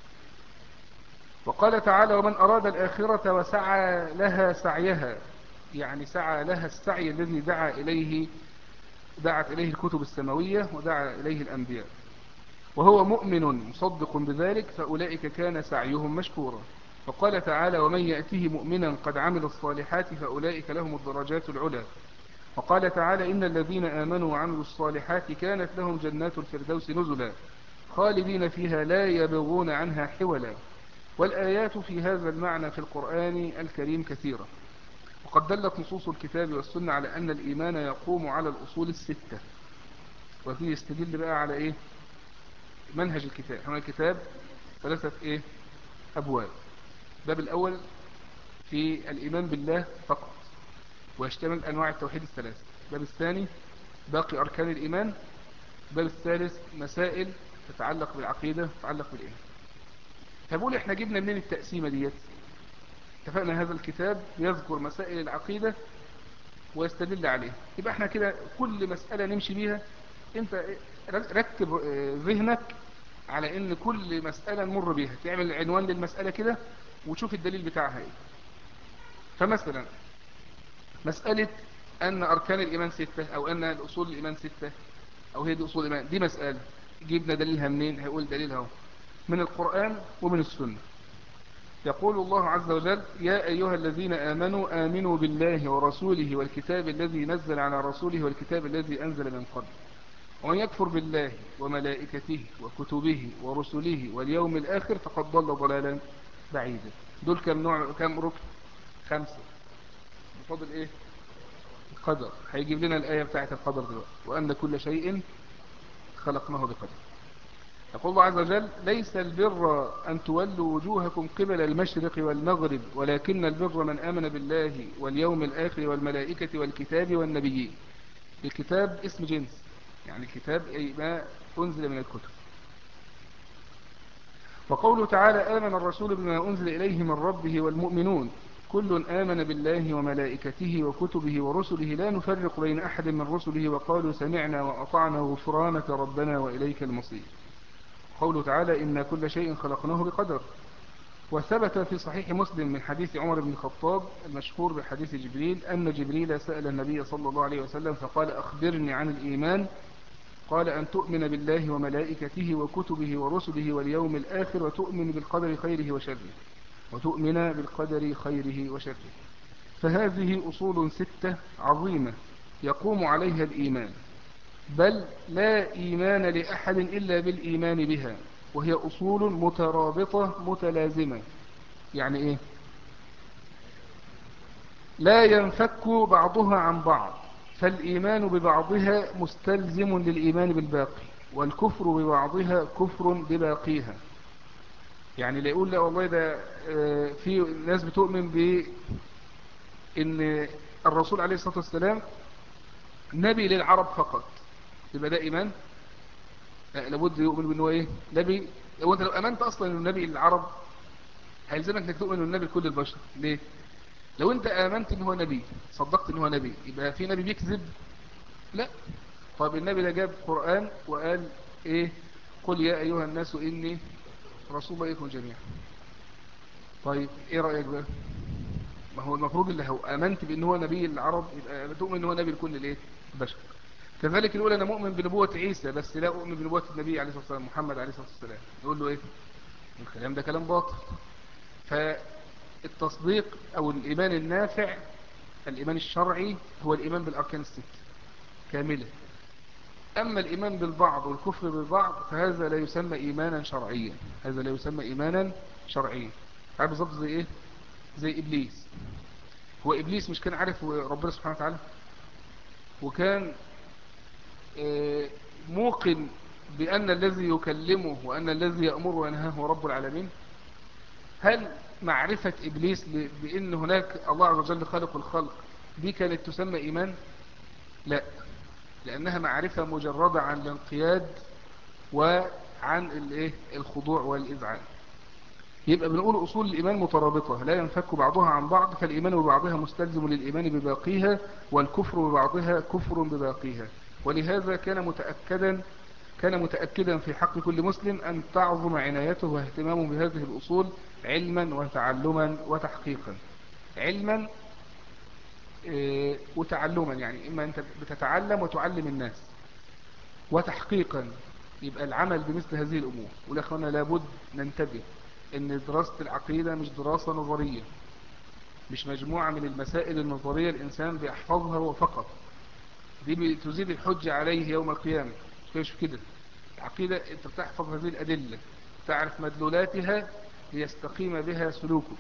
وقال تعالى ومن أراد الآخرة وسعى لها سعيها يعني سعى لها السعي الذي دعا إليه دعت إليه الكتب السماوية ودعا إليه الأنبياء وهو مؤمن مصدق بذلك فأولئك كان سعيهم مشكورا فقال تعالى ومن يأته مؤمنا قد عمل الصالحات فأولئك لهم الدرجات العلى وقال تعالى إن الذين آمنوا وعملوا الصالحات كانت لهم جنات الفردوس نزلا خالدين فيها لا يبغون عنها حولا والآيات في هذا المعنى في القرآن الكريم كثيرة وقد دلت نصوص الكتاب والسنة على أن الإيمان يقوم على الأصول الستة وفيه يستدل بقى على إيه منهج الكتاب هنا الكتاب ثلاثة إيه أبواب باب الأول في الإيمان بالله فقط ويشتمل أنواع التوحيد الثلاثة الباب الثاني باقي أركان الإيمان الباب الثالث مسائل تتعلق بالعقيدة تتعلق بالإيمان فبقول احنا جبنا منين التقسيمة ديت اتفقنا هذا الكتاب يذكر مسائل العقيدة ويستدل عليها يبقى احنا كده كل مسألة نمشي بيها انت رتب ذهنك على ان كل مسألة نمر بيها تعمل عنوان للمسألة كده وتشوف الدليل بتاعها ايه فمثلا مسألة ان اركان الايمان ستة او ان الاصول الايمان ستة او هي دي اصول الايمان دي مسألة جبنا دليلها منين هيقول دليلها من القرآن ومن السنة يقول الله عز وجل يا أيها الذين آمنوا آمنوا بالله ورسوله والكتاب الذي نزل على رسوله والكتاب الذي أنزل من قبل ومن يكفر بالله وملائكته وكتبه ورسله واليوم الآخر فقد ضل ضلالا بعيدا دول كم نوع كم ركن خمسة بفضل ايه القدر هيجيب لنا الآية بتاعت القدر دلوقتي وأن كل شيء خلقناه بقدر يقول الله عز وجل ليس البر أن تولوا وجوهكم قبل المشرق والمغرب ولكن البر من آمن بالله واليوم الآخر والملائكة والكتاب والنبيين الكتاب اسم جنس يعني الكتاب أي ما أنزل من الكتب وقوله تعالى آمن الرسول بما أنزل إليه من ربه والمؤمنون كل آمن بالله وملائكته وكتبه ورسله لا نفرق بين أحد من رسله وقالوا سمعنا وأطعنا غفرانك ربنا وإليك المصير قوله تعالى إن كل شيء خلقناه بقدر وثبت في صحيح مسلم من حديث عمر بن الخطاب المشهور بحديث جبريل أن جبريل سأل النبي صلى الله عليه وسلم فقال أخبرني عن الإيمان قال أن تؤمن بالله وملائكته وكتبه ورسله واليوم الآخر وتؤمن بالقدر خيره وشره وتؤمن بالقدر خيره وشره فهذه أصول ستة عظيمة يقوم عليها الإيمان بل لا إيمان لأحد إلا بالإيمان بها وهي أصول مترابطة متلازمة يعني إيه لا ينفك بعضها عن بعض فالإيمان ببعضها مستلزم للإيمان بالباقي والكفر ببعضها كفر بباقيها يعني لا يقول لا والله ده في ناس بتؤمن بأن الرسول عليه الصلاة والسلام نبي للعرب فقط يبقى ده إيمان لابد يؤمن بأنه إيه نبي لو أنت لو أمنت أصلا أنه نبي للعرب هيلزمك أنك تؤمن أنه نبي لكل البشر ليه لو أنت آمنت أنه هو نبي صدقت أنه هو نبي يبقى في نبي بيكذب لا طيب النبي ده جاب قرآن وقال إيه قل يا أيها الناس إني رسول الله إليكم جميعا طيب إيه رأيك بقى ما هو المفروض اللي هو آمنت بأنه هو نبي العرب يبقى تؤمن أنه هو نبي لكل الإيه البشر كذلك نقول أنا مؤمن بنبوة عيسى بس لا أؤمن بنبوة النبي عليه الصلاة والسلام محمد عليه الصلاة والسلام نقول له إيه الكلام ده كلام باطل فالتصديق أو الإيمان النافع الإيمان الشرعي هو الإيمان بالأركان الست كاملة أما الإيمان بالبعض والكفر بالبعض فهذا لا يسمى إيمانا شرعيا هذا لا يسمى إيمانا شرعيا عارف بالظبط زي إيه زي إبليس هو إبليس مش كان عارف ربنا سبحانه وتعالى وكان موقن بأن الذي يكلمه وأن الذي يأمره وينهاه هو رب العالمين هل معرفة إبليس بأن هناك الله عز وجل خلق الخلق دي كانت تسمى إيمان لا لأنها معرفة مجردة عن الانقياد وعن الايه الخضوع والإذعان يبقى بنقول أصول الإيمان مترابطة لا ينفك بعضها عن بعض فالإيمان ببعضها مستلزم للإيمان بباقيها والكفر ببعضها كفر بباقيها ولهذا كان متأكدا كان متأكدا في حق كل مسلم أن تعظم عنايته واهتمامه بهذه الأصول علما وتعلما وتحقيقا علما آه، وتعلما يعني إما أنت بتتعلم وتعلم الناس وتحقيقا يبقى العمل بمثل هذه الأمور ولأخوانا لابد ننتبه أن دراسة العقيدة مش دراسة نظرية مش مجموعة من المسائل النظرية الإنسان بيحفظها هو فقط دي تزيد الحجة عليه يوم القيامة مش كده العقيدة أنت بتحفظ هذه الأدلة تعرف مدلولاتها ليستقيم بها سلوكك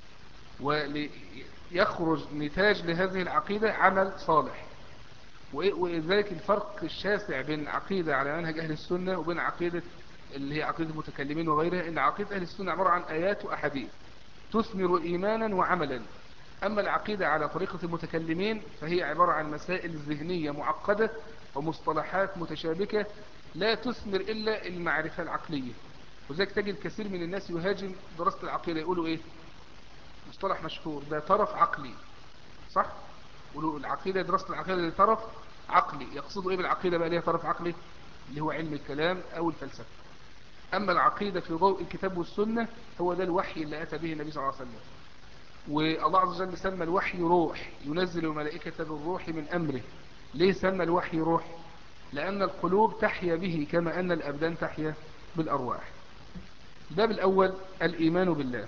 وليخرج نتاج لهذه العقيدة عمل صالح ولذلك الفرق الشاسع بين عقيدة على منهج أهل السنة وبين عقيدة اللي هي عقيدة المتكلمين وغيرها إن عقيدة أهل السنة عبارة عن آيات وأحاديث تثمر إيمانا وعملا أما العقيدة على طريقة المتكلمين فهي عبارة عن مسائل ذهنية معقدة ومصطلحات متشابكة لا تثمر إلا المعرفة العقلية وذلك تجد كثير من الناس يهاجم دراسة العقيدة يقولوا إيه مصطلح مشهور ده طرف عقلي صح يقولوا العقيدة دراسة العقيدة ده طرف عقلي يقصدوا إيه بالعقيدة بقى ليها طرف عقلي اللي هو علم الكلام أو الفلسفة أما العقيدة في ضوء الكتاب والسنة هو ده الوحي اللي أتى به النبي صلى الله عليه وسلم والله عز وجل سمى الوحي روح ينزل الملائكة بالروح من أمره ليه سمى الوحي روح لأن القلوب تحيا به كما أن الأبدان تحيا بالأرواح الباب الأول الإيمان بالله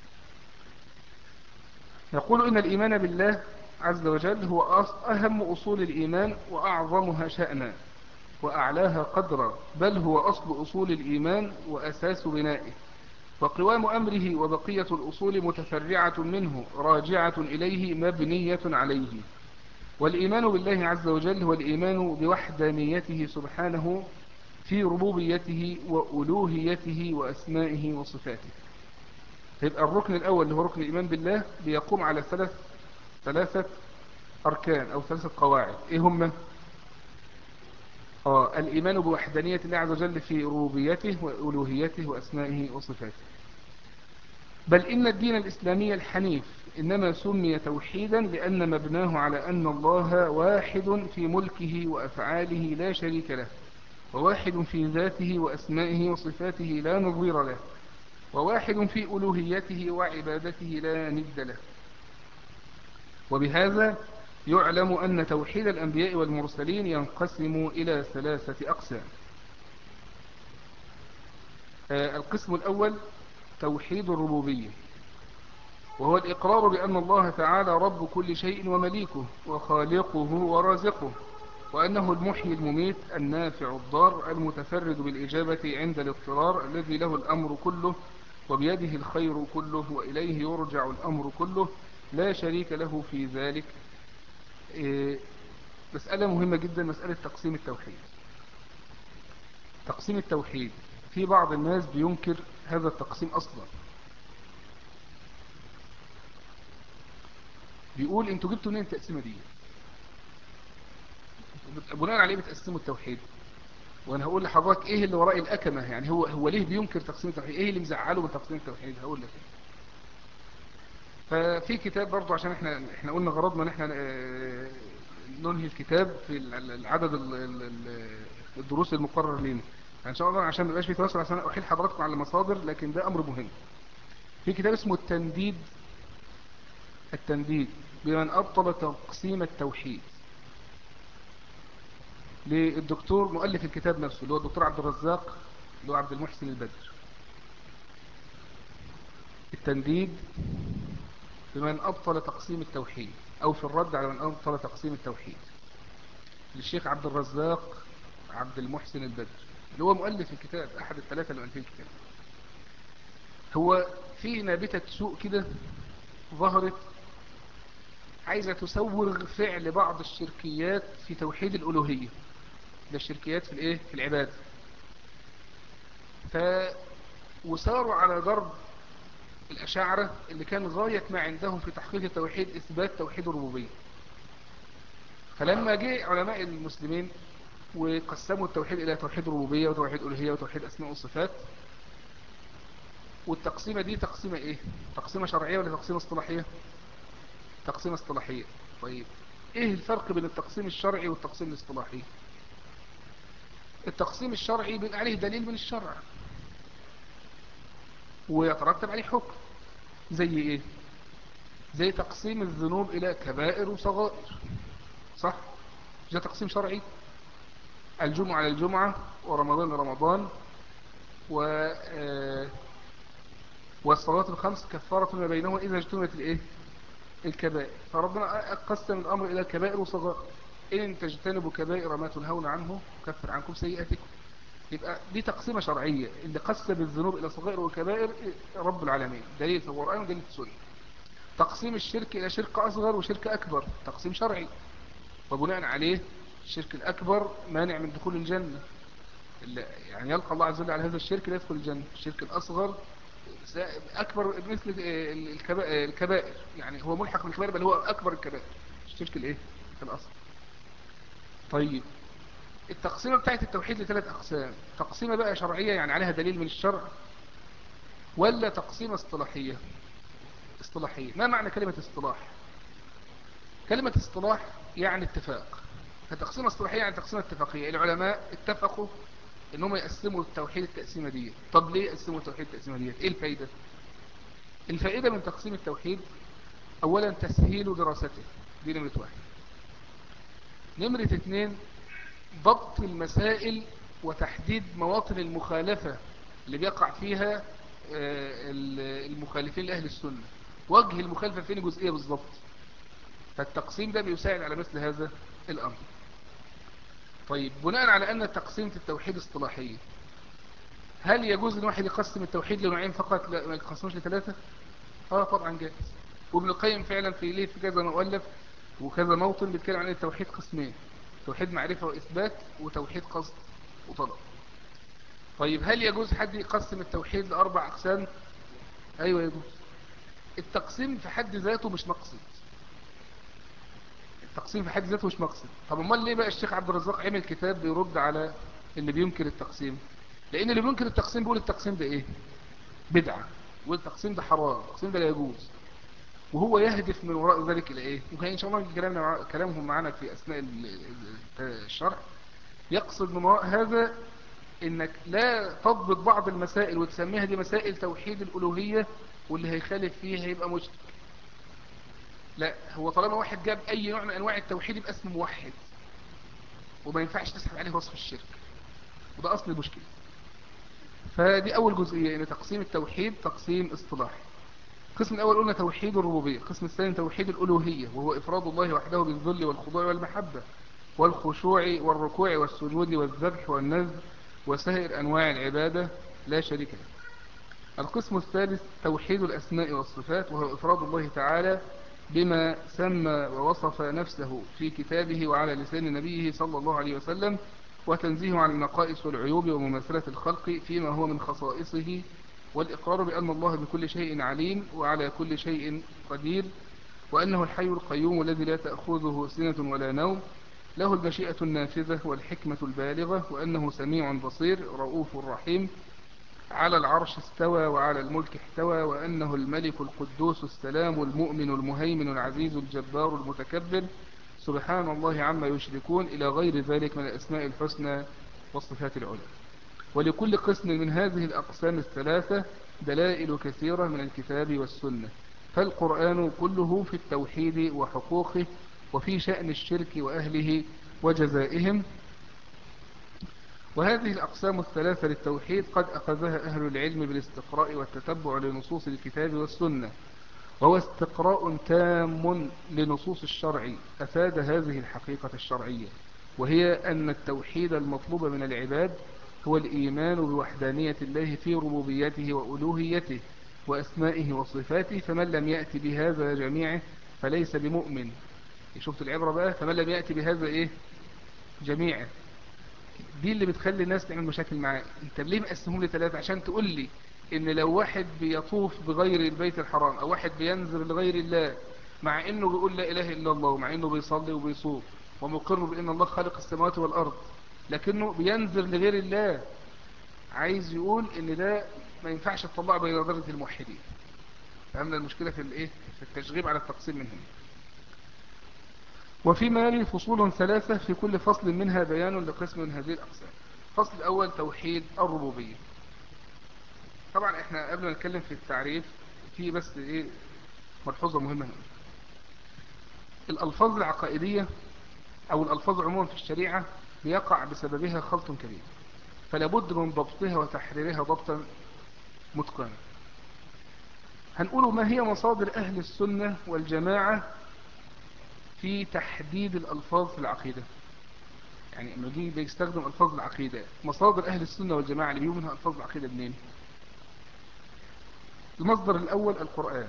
يقول إن الإيمان بالله عز وجل هو أهم أصول الإيمان وأعظمها شأنا وأعلاها قدرا بل هو أصل أصول الإيمان وأساس بنائه وقوام أمره وبقية الأصول متفرعة منه راجعة إليه مبنية عليه والإيمان بالله عز وجل هو الإيمان بوحدانيته سبحانه في ربوبيته وألوهيته وأسمائه وصفاته يبقى الركن الأول اللي هو ركن الإيمان بالله بيقوم على ثلاث ثلاثة أركان أو ثلاثة قواعد إيه هم؟ آه الإيمان بوحدانية الله عز وجل في ربوبيته وألوهيته وأسمائه وصفاته بل إن الدين الإسلامي الحنيف إنما سمي توحيدا لأن مبناه على أن الله واحد في ملكه وأفعاله لا شريك له وواحد في ذاته وأسمائه وصفاته لا نظير له وواحد في ألوهيته وعبادته لا ند له وبهذا يعلم أن توحيد الأنبياء والمرسلين ينقسم إلى ثلاثة أقسام آه، القسم الأول توحيد الربوبية وهو الإقرار بأن الله تعالى رب كل شيء ومليكه وخالقه ورازقه وأنه المحيي المميت النافع الضار المتفرد بالإجابة عند الاضطرار الذي له الأمر كله وبيده الخير كله وإليه يرجع الأمر كله لا شريك له في ذلك إيه، مسألة مهمة جدا مسألة تقسيم التوحيد تقسيم التوحيد في بعض الناس بينكر هذا التقسيم أصلا بيقول انتوا جبتوا منين التقسيمة دي بناء عليه بتقسموا التوحيد وانا هقول لحضرتك ايه اللي وراء الاكمة يعني هو هو ليه بينكر تقسيم التوحيد ايه اللي مزعله من تقسيم التوحيد هقول لك ففي كتاب برضو عشان احنا احنا قلنا غرضنا ان احنا آه، ننهي الكتاب في العدد الدروس المقرر لنا ان شاء الله عشان ما يبقاش في تواصل عشان احيل حضراتكم على المصادر لكن ده امر مهم في كتاب اسمه التنديد التنديد بمن ابطل تقسيم التوحيد للدكتور مؤلف الكتاب نفسه اللي هو الدكتور عبد الرزاق اللي هو عبد المحسن البدر التنديد بمن أبطل تقسيم التوحيد أو في الرد على من أبطل تقسيم التوحيد للشيخ عبد الرزاق عبد المحسن البدر اللي هو مؤلف الكتاب أحد الثلاثة اللي مؤلفين الكتاب هو في نابتة سوء كده ظهرت عايزة تسوغ فعل بعض الشركيات في توحيد الألوهية ده الشركيات في الايه في العبادة ف وساروا على ضرب الأشاعرة اللي كان غاية ما عندهم في تحقيق التوحيد إثبات توحيد الربوبية فلما جاء علماء المسلمين وقسموا التوحيد إلى توحيد ربوبية وتوحيد ألوهية وتوحيد أسماء وصفات والتقسيمة دي تقسيمة إيه؟ تقسيمة شرعية ولا تقسيمة اصطلاحية؟ تقسيمة اصطلاحية طيب إيه الفرق بين التقسيم الشرعي والتقسيم الاصطلاحي؟ التقسيم الشرعي بين عليه دليل من الشرع ويترتب عليه حكم زي ايه زي تقسيم الذنوب الى كبائر وصغائر صح ده تقسيم شرعي الجمعة على الجمعة ورمضان لرمضان و آه، والصلاة الخمس كفارة ما بينهما إذا اجتمعت الإيه الكبائر فربنا قسم الأمر إلى كبائر وصغائر إن تجتنبوا كبائر ما تنهون عنه كفر عنكم سيئاتكم يبقى دي تقسيمة شرعية اللي قسم الذنوب إلى صغائر وكبائر رب العالمين دليل في القرآن ودليل في السنة تقسيم الشرك إلى شرك أصغر وشرك أكبر تقسيم شرعي وبناء عليه الشرك الأكبر مانع من دخول الجنة يعني يلقى الله عز وجل على هذا الشرك لا يدخل الجنة الشرك الأصغر أكبر مثل الكبائر يعني هو ملحق بالكبائر بل هو أكبر الكبائر الشرك الإيه الأصغر طيب التقسيمة بتاعت التوحيد لثلاث أقسام تقسيمة بقى شرعية يعني عليها دليل من الشرع ولا تقسيمة اصطلاحية اصطلاحية ما معنى كلمة اصطلاح كلمة اصطلاح يعني اتفاق فتقسيمة اصطلاحية يعني تقسيمة اتفاقية العلماء اتفقوا ان هم يقسموا التوحيد التقسيمة دي طب ليه يقسموا التوحيد التقسيمة دي ايه الفايدة الفائدة من تقسيم التوحيد اولا تسهيل دراسته دي نمرة واحد نمرة اثنين ضبط المسائل وتحديد مواطن المخالفة اللي بيقع فيها آه، المخالفين لأهل السنة وجه المخالفة فين جزئية بالضبط فالتقسيم ده بيساعد على مثل هذا الأمر طيب بناء على أن تقسيمة التوحيد اصطلاحية هل يجوز ان واحد يقسم التوحيد لنوعين فقط لا ما يقسموش لثلاثة اه طبعا جائز وابن القيم فعلا في ليه في كذا مؤلف وكذا موطن بيتكلم عن التوحيد قسمين توحيد معرفة وإثبات وتوحيد قصد وطلب طيب هل يجوز حد يقسم التوحيد لأربع أقسام أيوة يجوز التقسيم في حد ذاته مش مقصد التقسيم في حد ذاته مش مقصد طب امال ليه بقى الشيخ عبد الرزاق عمل كتاب بيرد على اللي بينكر التقسيم لان اللي بينكر التقسيم بيقول التقسيم ده ايه بدعة والتقسيم ده حرام التقسيم ده لا يجوز وهو يهدف من وراء ذلك الى ايه وكان ان شاء الله كلامنا كلامهم معنا في اثناء الشرح يقصد من وراء هذا انك لا تضبط بعض المسائل وتسميها دي مسائل توحيد الالوهية واللي هيخالف فيها هيبقى مشرك لا هو طالما واحد جاب اي نوع من انواع التوحيد يبقى اسمه موحد وما ينفعش تسحب عليه وصف الشرك وده اصل المشكلة فدي اول جزئية ان تقسيم التوحيد تقسيم اصطلاحي القسم الأول قلنا توحيد الربوبية القسم الثاني توحيد الألوهية وهو إفراد الله وحده بالذل والخضوع والمحبة والخشوع والركوع والسجود والذبح والنذر وسائر أنواع العبادة لا شريك له القسم الثالث توحيد الأسماء والصفات وهو إفراد الله تعالى بما سمى ووصف نفسه في كتابه وعلى لسان نبيه صلى الله عليه وسلم وتنزيه عن النقائص والعيوب ومماثلة الخلق فيما هو من خصائصه والإقرار بأن الله بكل شيء عليم وعلى كل شيء قدير وأنه الحي القيوم الذي لا تأخذه سنة ولا نوم له المشيئة النافذة والحكمة البالغة وأنه سميع بصير رؤوف رحيم على العرش استوى وعلى الملك احتوى وأنه الملك القدوس السلام المؤمن المهيمن العزيز الجبار المتكبر سبحان الله عما يشركون إلى غير ذلك من الأسماء الحسنى والصفات العلى ولكل قسم من هذه الأقسام الثلاثة دلائل كثيرة من الكتاب والسنة فالقرآن كله في التوحيد وحقوقه وفي شأن الشرك وأهله وجزائهم وهذه الأقسام الثلاثة للتوحيد قد أخذها أهل العلم بالاستقراء والتتبع لنصوص الكتاب والسنة وهو استقراء تام لنصوص الشرع أفاد هذه الحقيقة الشرعية وهي أن التوحيد المطلوب من العباد هو الإيمان بوحدانية الله في ربوبيته وألوهيته وأسمائه وصفاته فمن لم يأتي بهذا جميعه فليس بمؤمن شفت العبرة بقى فمن لم يأتي بهذا إيه جميعه دي اللي بتخلي الناس تعمل مشاكل معاه انت ليه مقسمهم لثلاثة عشان تقول لي ان لو واحد بيطوف بغير البيت الحرام او واحد بينزل لغير الله مع انه بيقول لا اله الا الله ومع انه بيصلي وبيصوم ومقر بان الله خالق السماوات والارض لكنه بينذر لغير الله عايز يقول ان ده ما ينفعش تطلعه بين درجة الموحدين فهمنا المشكلة في الايه في التشغيب على التقسيم منهم وفي مالي فصول ثلاثة في كل فصل منها بيان لقسم من هذه الأقسام الفصل الأول توحيد الربوبية طبعا احنا قبل ما نتكلم في التعريف في بس ايه ملحوظة مهمة هنا الألفاظ العقائدية أو الألفاظ عموما في الشريعة بيقع بسببها خلط كبير فلا بد من ضبطها وتحريرها ضبطا متقنا هنقول ما هي مصادر أهل السنة والجماعة في تحديد الألفاظ في العقيدة يعني لما يجي بيستخدم ألفاظ العقيدة مصادر أهل السنة والجماعة اللي بيقوم منها ألفاظ العقيدة منين المصدر الأول القرآن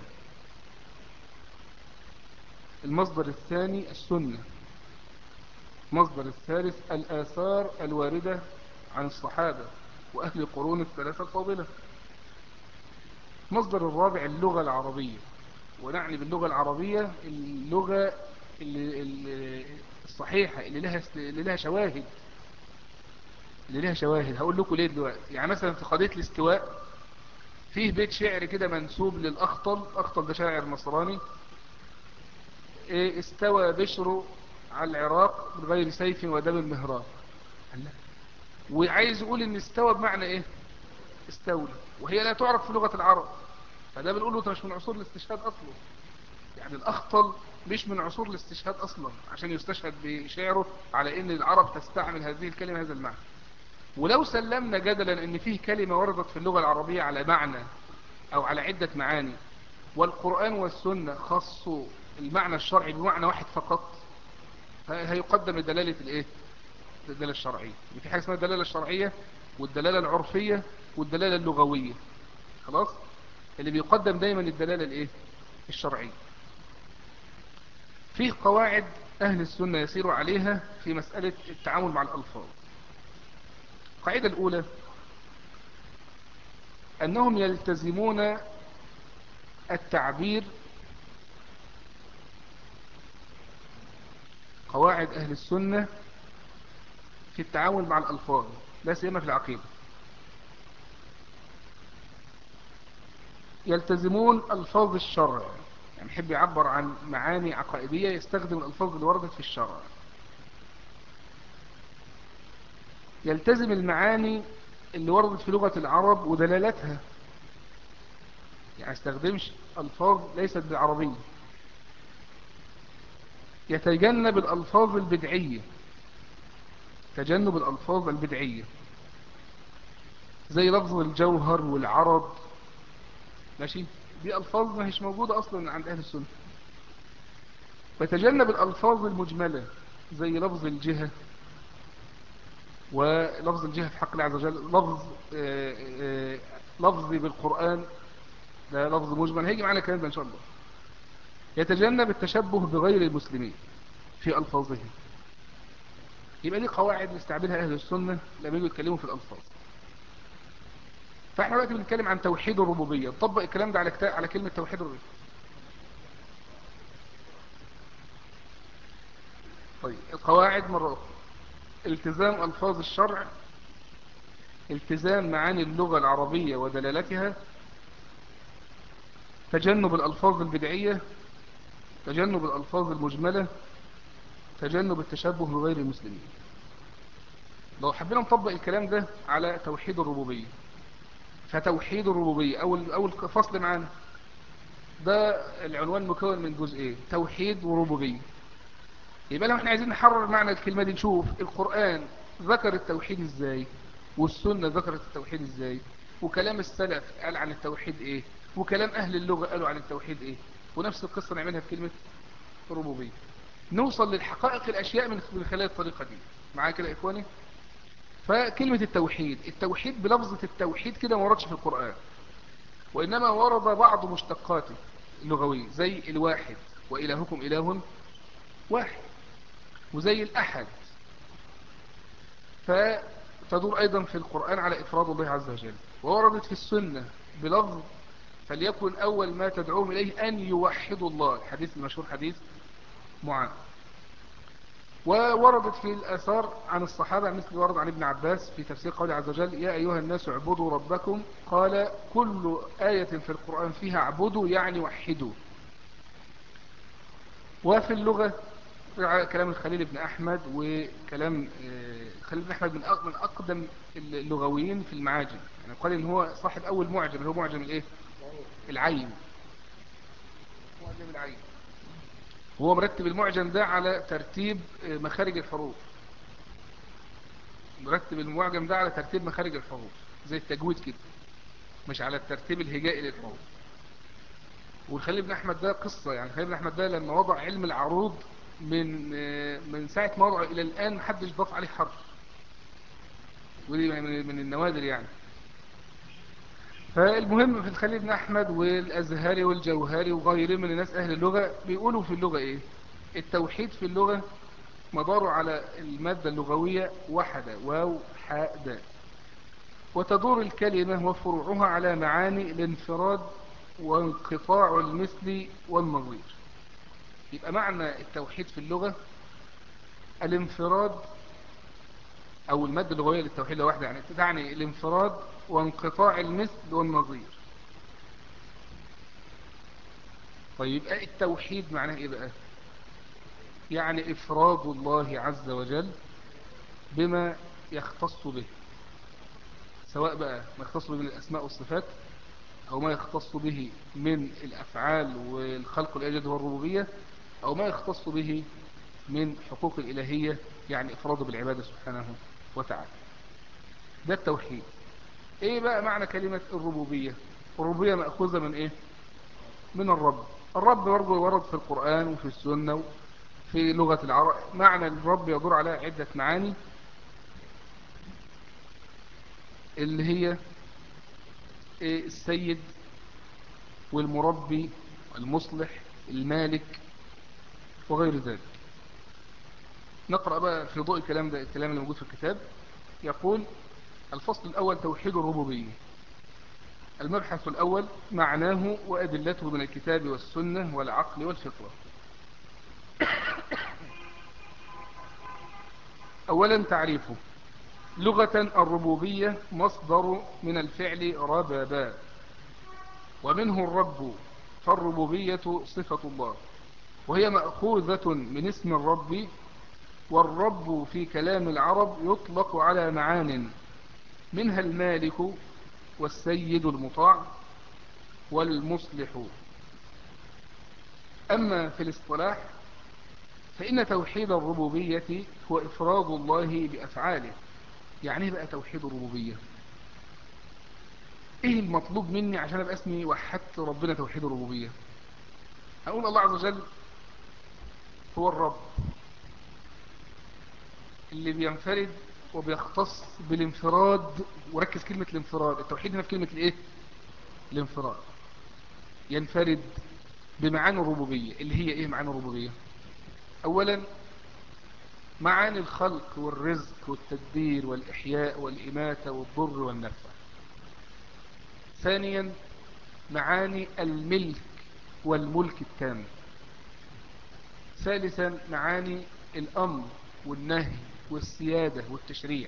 المصدر الثاني السنة المصدر الثالث الآثار الواردة عن الصحابة وأهل القرون الثلاثة الفاضلة المصدر الرابع اللغة العربية ونعني باللغة العربية اللغة اللي الصحيحة اللي لها, اللي لها شواهد اللي لها شواهد هقول لكم ليه دلوقتي يعني مثلا في قضية الاستواء فيه بيت شعر كده منسوب للأخطل أخطل ده شاعر نصراني إيه استوى بشر على العراق بغير سيف ودم مهراب وعايز يقول ان استوى بمعنى ايه استولى وهي لا تعرف في لغة العرب فده بنقول له مش من عصور الاستشهاد اصلا يعني الاخطل مش من عصور الاستشهاد اصلا عشان يستشهد بشعره على ان العرب تستعمل هذه الكلمة هذا المعنى ولو سلمنا جدلا ان فيه كلمة وردت في اللغة العربية على معنى او على عدة معاني والقرآن والسنة خصوا المعنى الشرعي بمعنى واحد فقط هيقدم دلالة الايه الدلالة الشرعية في حاجة اسمها الدلالة الشرعية والدلالة العرفية والدلالة اللغوية خلاص اللي بيقدم دايما الدلالة الايه الشرعية فيه قواعد اهل السنة يسيروا عليها في مسألة التعامل مع الالفاظ القاعدة الاولى انهم يلتزمون التعبير قواعد أهل السنة في التعامل مع الألفاظ لا سيما في العقيدة يلتزمون ألفاظ الشرع يعني يحب يعبر عن معاني عقائدية يستخدم الألفاظ اللي وردت في الشرع يلتزم المعاني اللي وردت في لغة العرب ودلالتها يعني يستخدمش ألفاظ ليست بالعربية يتجنب الألفاظ البدعية تجنب الألفاظ البدعية زي لفظ الجوهر والعرض ماشي دي ألفاظ ما هيش موجودة أصلا عند أهل السنة ويتجنب الألفاظ المجملة زي لفظ الجهة ولفظ الجهة في حق الله عز وجل لفظ آه، آه، لفظي بالقرآن ده لفظ مجمل هيجي معنا الكلام ده إن شاء الله يتجنب التشبه بغير المسلمين في ألفاظهم يبقى دي قواعد يستعملها أهل السنة لما يجوا يتكلموا في الألفاظ فاحنا دلوقتي بنتكلم عن توحيد الربوبية نطبق الكلام ده على كتاب على كلمة توحيد الربوبية طيب القواعد مرة أخرى التزام ألفاظ الشرع التزام معاني اللغة العربية ودلالتها تجنب الألفاظ البدعية تجنب الألفاظ المجملة تجنب التشبه بغير المسلمين لو حبينا نطبق الكلام ده على توحيد الربوبية فتوحيد الربوبية أول, أول فصل معانا ده العنوان مكون من جزئين توحيد وربوبية يبقى لو احنا عايزين نحرر معنى الكلمة دي نشوف القرآن ذكر التوحيد ازاي والسنة ذكرت التوحيد ازاي وكلام السلف قال عن التوحيد ايه وكلام اهل اللغة قالوا عن التوحيد ايه ونفس القصة نعملها في كلمة ربوبية نوصل للحقائق الأشياء من خلال الطريقة دي معايا كده إخواني فكلمة التوحيد التوحيد بلفظة التوحيد كده ما وردش في القرآن وإنما ورد بعض مشتقاته اللغوية زي الواحد وإلهكم إله واحد وزي الأحد فتدور أيضا في القرآن على إفراد الله عز وجل ووردت في السنة بلفظ فليكن أول ما تدعوهم إليه أن يوحدوا الله الحديث المشهور حديث معاذ ووردت في الأثار عن الصحابة مثل ورد عن ابن عباس في تفسير قوله عز وجل يا أيها الناس اعبدوا ربكم قال كل آية في القرآن فيها اعبدوا يعني وحدوا وفي اللغة كلام الخليل بن أحمد وكلام الخليل بن أحمد من من أقدم اللغويين في المعاجم يعني قال إن هو صاحب أول معجم اللي هو معجم الإيه العين معجم العين هو مرتب المعجم ده على ترتيب مخارج الحروف مرتب المعجم ده على ترتيب مخارج الحروف زي التجويد كده مش على الترتيب الهجائي للحروف والخليل بن أحمد ده قصة يعني خليل بن أحمد ده لما وضع علم العروض من من ساعة ما وضعه إلى الآن محدش ضاف عليه حرف ودي من النوادر يعني فالمهم في الخليل بن أحمد والأزهري والجوهري وغيره من الناس أهل اللغة بيقولوا في اللغة إيه التوحيد في اللغة مداره على المادة اللغوية وحدة واو حاء دال وتدور الكلمة وفروعها على معاني الانفراد وانقطاع المثل والنظير يبقى معنى التوحيد في اللغة الانفراد أو المادة اللغوية للتوحيد لوحدة يعني تعني الانفراد وانقطاع المثل والنظير طيب التوحيد معناه ايه بقى يعني افراد الله عز وجل بما يختص به سواء بقى ما يختص به من الاسماء والصفات او ما يختص به من الافعال والخلق والايجاد والربوبيه او ما يختص به من حقوق الالهيه يعني افراده بالعباده سبحانه وتعالى ده التوحيد ايه بقى معنى كلمة الربوبية الربوبية مأخوذة من ايه من الرب الرب برضه ورد في القرآن وفي السنة في لغة العرب معنى الرب يدور على عدة معاني اللي هي إيه السيد والمربي والمصلح المالك وغير ذلك نقرأ بقى في ضوء الكلام ده الكلام اللي موجود في الكتاب يقول الفصل الأول توحيد الربوبية المبحث الأول معناه وأدلته من الكتاب والسنة والعقل والفطرة أولا تعريفه لغة الربوبية مصدر من الفعل ربابا ومنه الرب فالربوبية صفة الله وهي مأخوذة من اسم الرب والرب في كلام العرب يطلق على معان منها المالك والسيد المطاع والمصلح أما في الاصطلاح فإن توحيد الربوبية هو إفراد الله بأفعاله يعني بقى توحيد الربوبية إيه المطلوب مني عشان أبقى اسمي وحدت ربنا توحيد الربوبية أقول الله عز وجل هو الرب اللي بينفرد وبيختص بالانفراد وركز كلمة الانفراد التوحيد هنا في كلمة الايه الانفراد ينفرد بمعاني الربوبية اللي هي ايه معاني الربوبية اولا معاني الخلق والرزق والتدبير والإحياء والإماتة والضر والنفع ثانيا معاني الملك والملك التام ثالثا معاني الأمر والنهي والسيادة والتشريع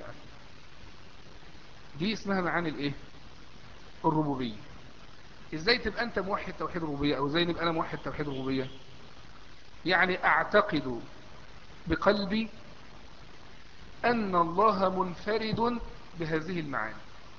دي اسمها معاني الايه الربوبية ازاي تبقى انت موحد توحيد الربوبية او ازاي نبقى انا موحد توحيد الربوبية يعني اعتقد بقلبي ان الله منفرد بهذه المعاني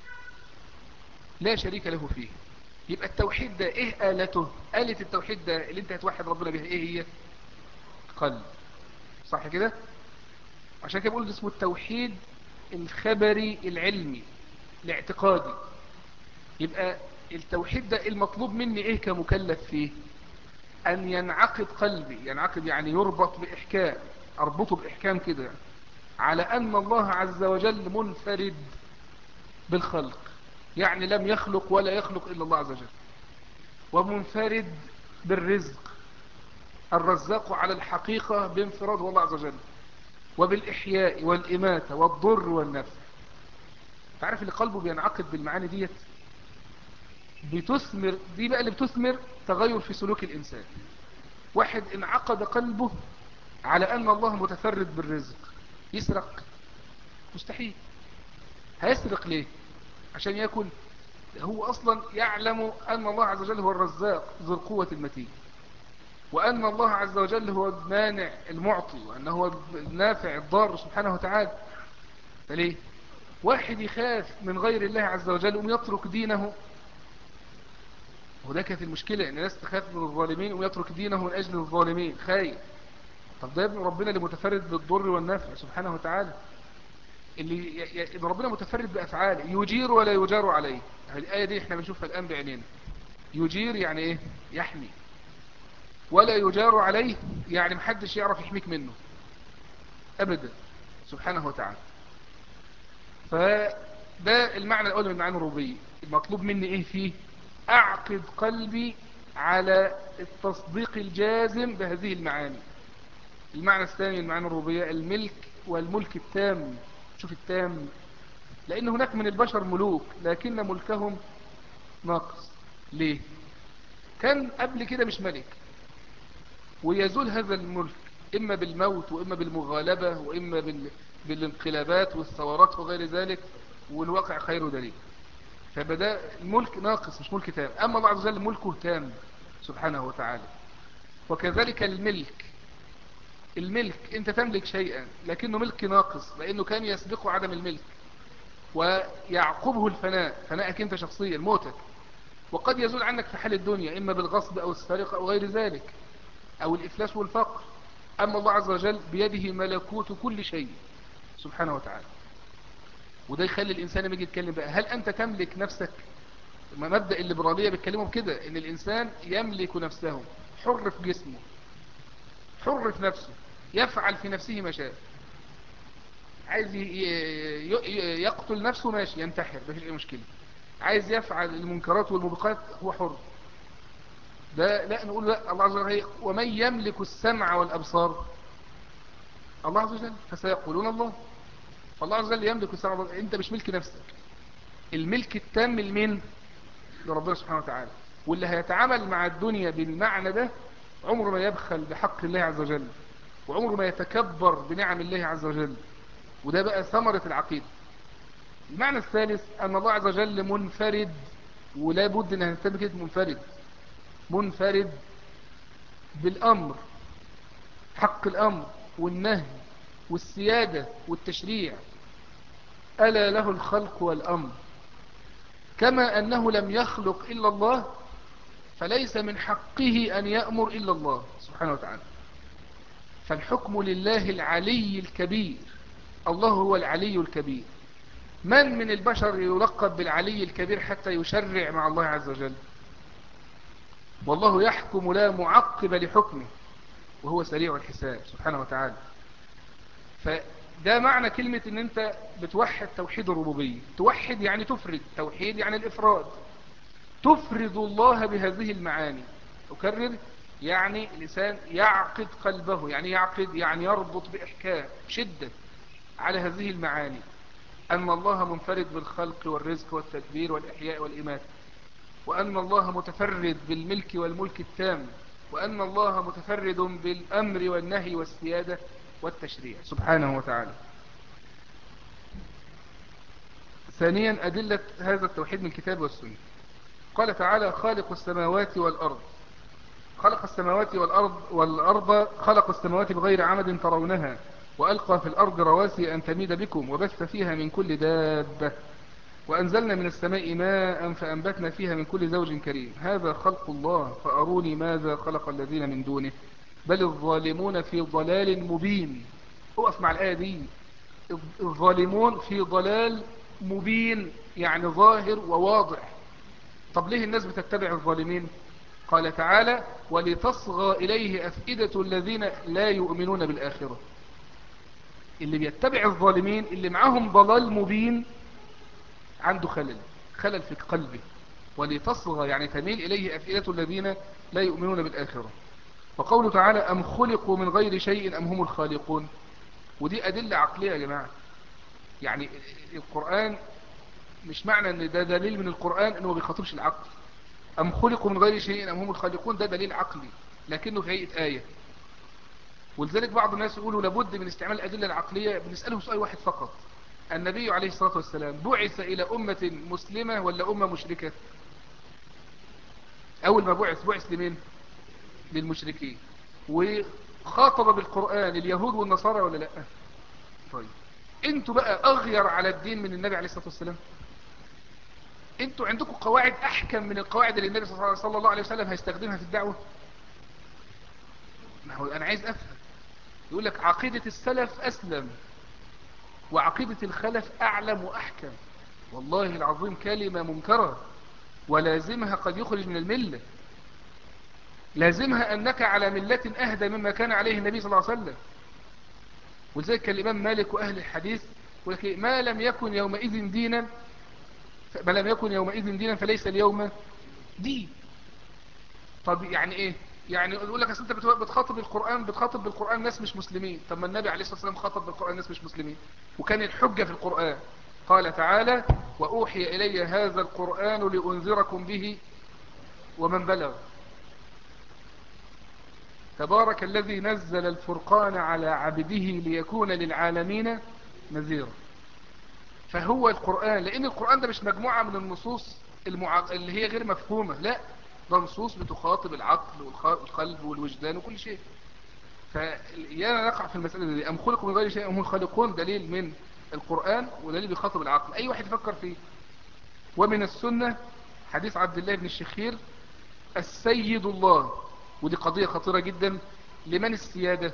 لا شريك له فيه يبقى التوحيد ده ايه آلته آلة التوحيد ده اللي انت هتوحد ربنا بها ايه هي قلب صح كده عشان كده بقول اسمه التوحيد الخبري العلمي الاعتقادي يبقى التوحيد ده المطلوب مني ايه كمكلف فيه ان ينعقد قلبي ينعقد يعني يربط باحكام اربطه باحكام كده على ان الله عز وجل منفرد بالخلق يعني لم يخلق ولا يخلق الا الله عز وجل ومنفرد بالرزق الرزاق على الحقيقة بانفراد الله عز وجل وبالإحياء والإماتة والضر والنفع تعرف اللي قلبه بينعقد بالمعاني ديت بتثمر دي بقى اللي بتثمر تغير في سلوك الإنسان واحد انعقد قلبه على أن الله متفرد بالرزق يسرق مستحيل هيسرق ليه عشان يأكل هو أصلا يعلم أن الله عز وجل هو الرزاق ذو القوة المتين وأن الله عز وجل هو المانع المعطي وأنه هو النافع الضار سبحانه وتعالى فليه واحد يخاف من غير الله عز وجل ويترك دينه وده كانت المشكلة ان الناس تخاف من الظالمين ويترك دينه من اجل الظالمين خايف طب ده ابن ربنا اللي متفرد بالضر والنفع سبحانه وتعالى اللي ابن ربنا متفرد بافعاله يجير ولا يجار عليه الآية دي احنا بنشوفها الآن بعينينا يجير يعني ايه يحمي ولا يجار عليه يعني محدش يعرف يحميك منه ابدا سبحانه وتعالى فده المعنى الاول من معاني الربوبيه المطلوب مني ايه فيه اعقد قلبي على التصديق الجازم بهذه المعاني المعنى الثاني من معاني الربوبيه الملك والملك التام شوف التام لان هناك من البشر ملوك لكن ملكهم ناقص ليه كان قبل كده مش ملك ويزول هذا الملك إما بالموت وإما بالمغالبة وإما بال... بالانقلابات والثورات وغير ذلك والواقع خير دليل فبدأ الملك ناقص مش ملك تام أما الله عز وجل ملكه تام سبحانه وتعالى وكذلك الملك الملك انت تملك شيئا لكنه ملك ناقص لانه كان يسبقه عدم الملك ويعقبه الفناء فناءك انت شخصيا موتك وقد يزول عنك في حال الدنيا اما بالغصب او السرقة او غير ذلك او الافلاس والفقر اما الله عز وجل بيده ملكوت كل شيء سبحانه وتعالى وده يخلي الانسان لما يجي يتكلم بقى هل انت تملك نفسك مبدأ الليبرالية بيتكلموا بكده ان الانسان يملك نفسه حر في جسمه حر في نفسه يفعل في نفسه ما شاء عايز يقتل نفسه ماشي ينتحر مفيش اي مشكلة عايز يفعل المنكرات والمبقات هو حر ده لا نقول لا الله عز وجل ومن يملك السمع والأبصار الله عز وجل فسيقولون الله فالله عز وجل يملك السمع والأبصار انت مش ملك نفسك الملك التام لمين لربنا سبحانه وتعالى واللي هيتعامل مع الدنيا بالمعنى ده عمره ما يبخل بحق الله عز وجل وعمره ما يتكبر بنعم الله عز وجل وده بقى ثمرة العقيدة المعنى الثالث أن الله عز وجل منفرد ولا بد أن نهتم كده منفرد منفرد بالأمر حق الأمر والنهي والسيادة والتشريع ألا له الخلق والأمر كما أنه لم يخلق إلا الله فليس من حقه أن يأمر إلا الله سبحانه وتعالى فالحكم لله العلي الكبير الله هو العلي الكبير من من البشر يلقب بالعلي الكبير حتى يشرع مع الله عز وجل والله يحكم لا معقب لحكمه وهو سريع الحساب سبحانه وتعالى فده معنى كلمة ان انت بتوحد توحيد الربوبية توحد يعني تفرد توحيد يعني الافراد تفرد الله بهذه المعاني أكرر يعني الإنسان يعقد قلبه يعني يعقد يعني يربط بإحكام شدة على هذه المعاني أن الله منفرد بالخلق والرزق والتدبير والإحياء والإماتة وأن الله متفرد بالملك والملك التام وأن الله متفرد بالأمر والنهي والسيادة والتشريع سبحانه وتعالى ثانيا أدلة هذا التوحيد من الكتاب والسنة قال تعالى خالق السماوات والأرض خلق السماوات والأرض والأرض خلق السماوات بغير عمد ترونها وألقى في الأرض رواسي أن تميد بكم وبث فيها من كل دابة وأنزلنا من السماء ماء فأنبتنا فيها من كل زوج كريم هذا خلق الله فأروني ماذا خلق الذين من دونه بل الظالمون في ضلال مبين اقف مع الآية دي الظالمون في ضلال مبين يعني ظاهر وواضح طب ليه الناس بتتبع الظالمين قال تعالى ولتصغى إليه أفئدة الذين لا يؤمنون بالآخرة اللي بيتبع الظالمين اللي معاهم ضلال مبين عنده خلل خلل في قلبه ولتصغى يعني تميل إليه أفئدة الذين لا يؤمنون بالآخرة وقوله تعالى أم خلقوا من غير شيء أم هم الخالقون ودي أدلة عقلية يا جماعة يعني القرآن مش معنى ان ده دليل من القرآن انه ما بيخاطبش العقل ام خلقوا من غير شيء ام هم الخالقون ده دليل عقلي لكنه في هيئة آية ولذلك بعض الناس يقولوا لابد من استعمال الأدلة العقلية بنسأله سؤال واحد فقط النبي عليه الصلاة والسلام بعث إلى أمة مسلمة ولا أمة مشركة أول ما بعث بعث لمين للمشركين وخاطب بالقرآن اليهود والنصارى ولا لا طيب انتوا بقى اغير على الدين من النبي عليه الصلاة والسلام انتوا عندكم قواعد احكم من القواعد اللي النبي صلى الله عليه وسلم هيستخدمها في الدعوة ما هو انا عايز افهم يقول لك عقيدة السلف اسلم وعقيدة الخلف اعلم واحكم والله العظيم كلمة منكرة ولازمها قد يخرج من الملة لازمها أنك على ملة أهدى مما كان عليه النبي صلى الله عليه وسلم ولذلك كان الإمام مالك وأهل الحديث ما لم يكن يومئذ دينا ما لم يكن يومئذ دينا فليس اليوم دين طب يعني ايه يعني يقول لك اصل انت بتخاطب القرآن بتخاطب بالقرآن ناس مش مسلمين طب ما النبي عليه الصلاة والسلام خاطب بالقرآن ناس مش مسلمين وكان الحجة في القرآن قال تعالى وأوحي إلي هذا القرآن لأنذركم به ومن بلغ تبارك الذي نزل الفرقان على عبده ليكون للعالمين نذيرا فهو القرآن لأن القرآن ده مش مجموعة من النصوص المع... اللي هي غير مفهومة لا ده نصوص بتخاطب العقل والقلب والوجدان وكل شيء فيانا نقع في المسألة دي أم خلقوا من غير شيء هم خالقون دليل من القرآن ودليل بيخاطب العقل أي واحد يفكر فيه ومن السنة حديث عبد الله بن الشخير السيد الله ودي قضية خطيرة جدا لمن السيادة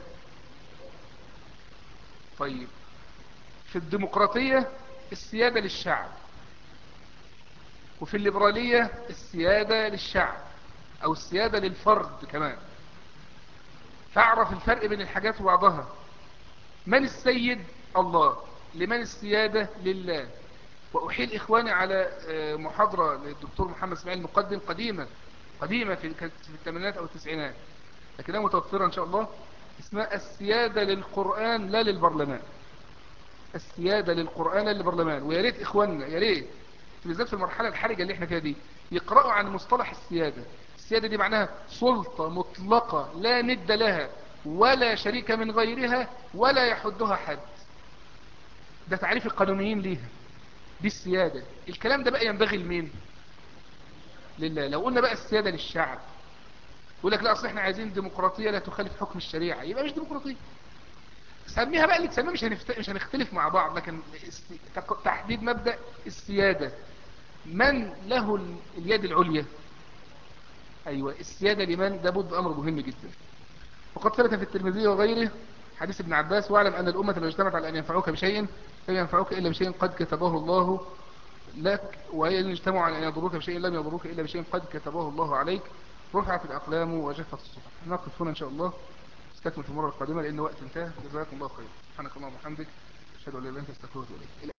طيب في الديمقراطية السيادة للشعب وفي الليبرالية السيادة للشعب او السيادة للفرد كمان فاعرف الفرق بين الحاجات وبعضها من السيد الله لمن السيادة لله وأحيل إخواني على محاضرة للدكتور محمد اسماعيل مقدم قديمة قديمة في في الثمانينات أو التسعينات لكنها متوفرة إن شاء الله اسمها السيادة للقرآن لا للبرلمان السيادة للقرآن لا للبرلمان ويا ريت إخواننا يا ريت بالذات في المرحلة الحرجة اللي احنا فيها دي يقرأوا عن مصطلح السيادة السيادة دي معناها سلطة مطلقة لا ند لها ولا شريك من غيرها ولا يحدها حد ده تعريف القانونيين ليها دي السيادة الكلام ده بقى ينبغي لمين لله لو قلنا بقى السيادة للشعب يقول لك لا اصل احنا عايزين ديمقراطية لا تخالف حكم الشريعة يبقى مش ديمقراطية سميها بقى اللي تسميها مش, هنفت... مش هنختلف مع بعض لكن تحديد مبدأ السيادة من له اليد العليا ايوه السيادة لمن ده بود امر مهم جدا وقد ثبت في الترمذي وغيره حديث ابن عباس واعلم ان الامة لو اجتمعت على ان ينفعوك بشيء لم ينفعوك الا بشيء قد كتبه الله لك وإن اجتمعوا على ان يضروك بشيء لم يضروك الا بشيء قد كتبه الله عليك رفعت الاقلام وجفت الصحف نقف هنا ان شاء الله استكمل في المرة القادمة لان وقت انتهى جزاكم الله خير سبحانك اللهم وبحمدك اشهد ان لا اله الا انت استغفرك واتوب اليك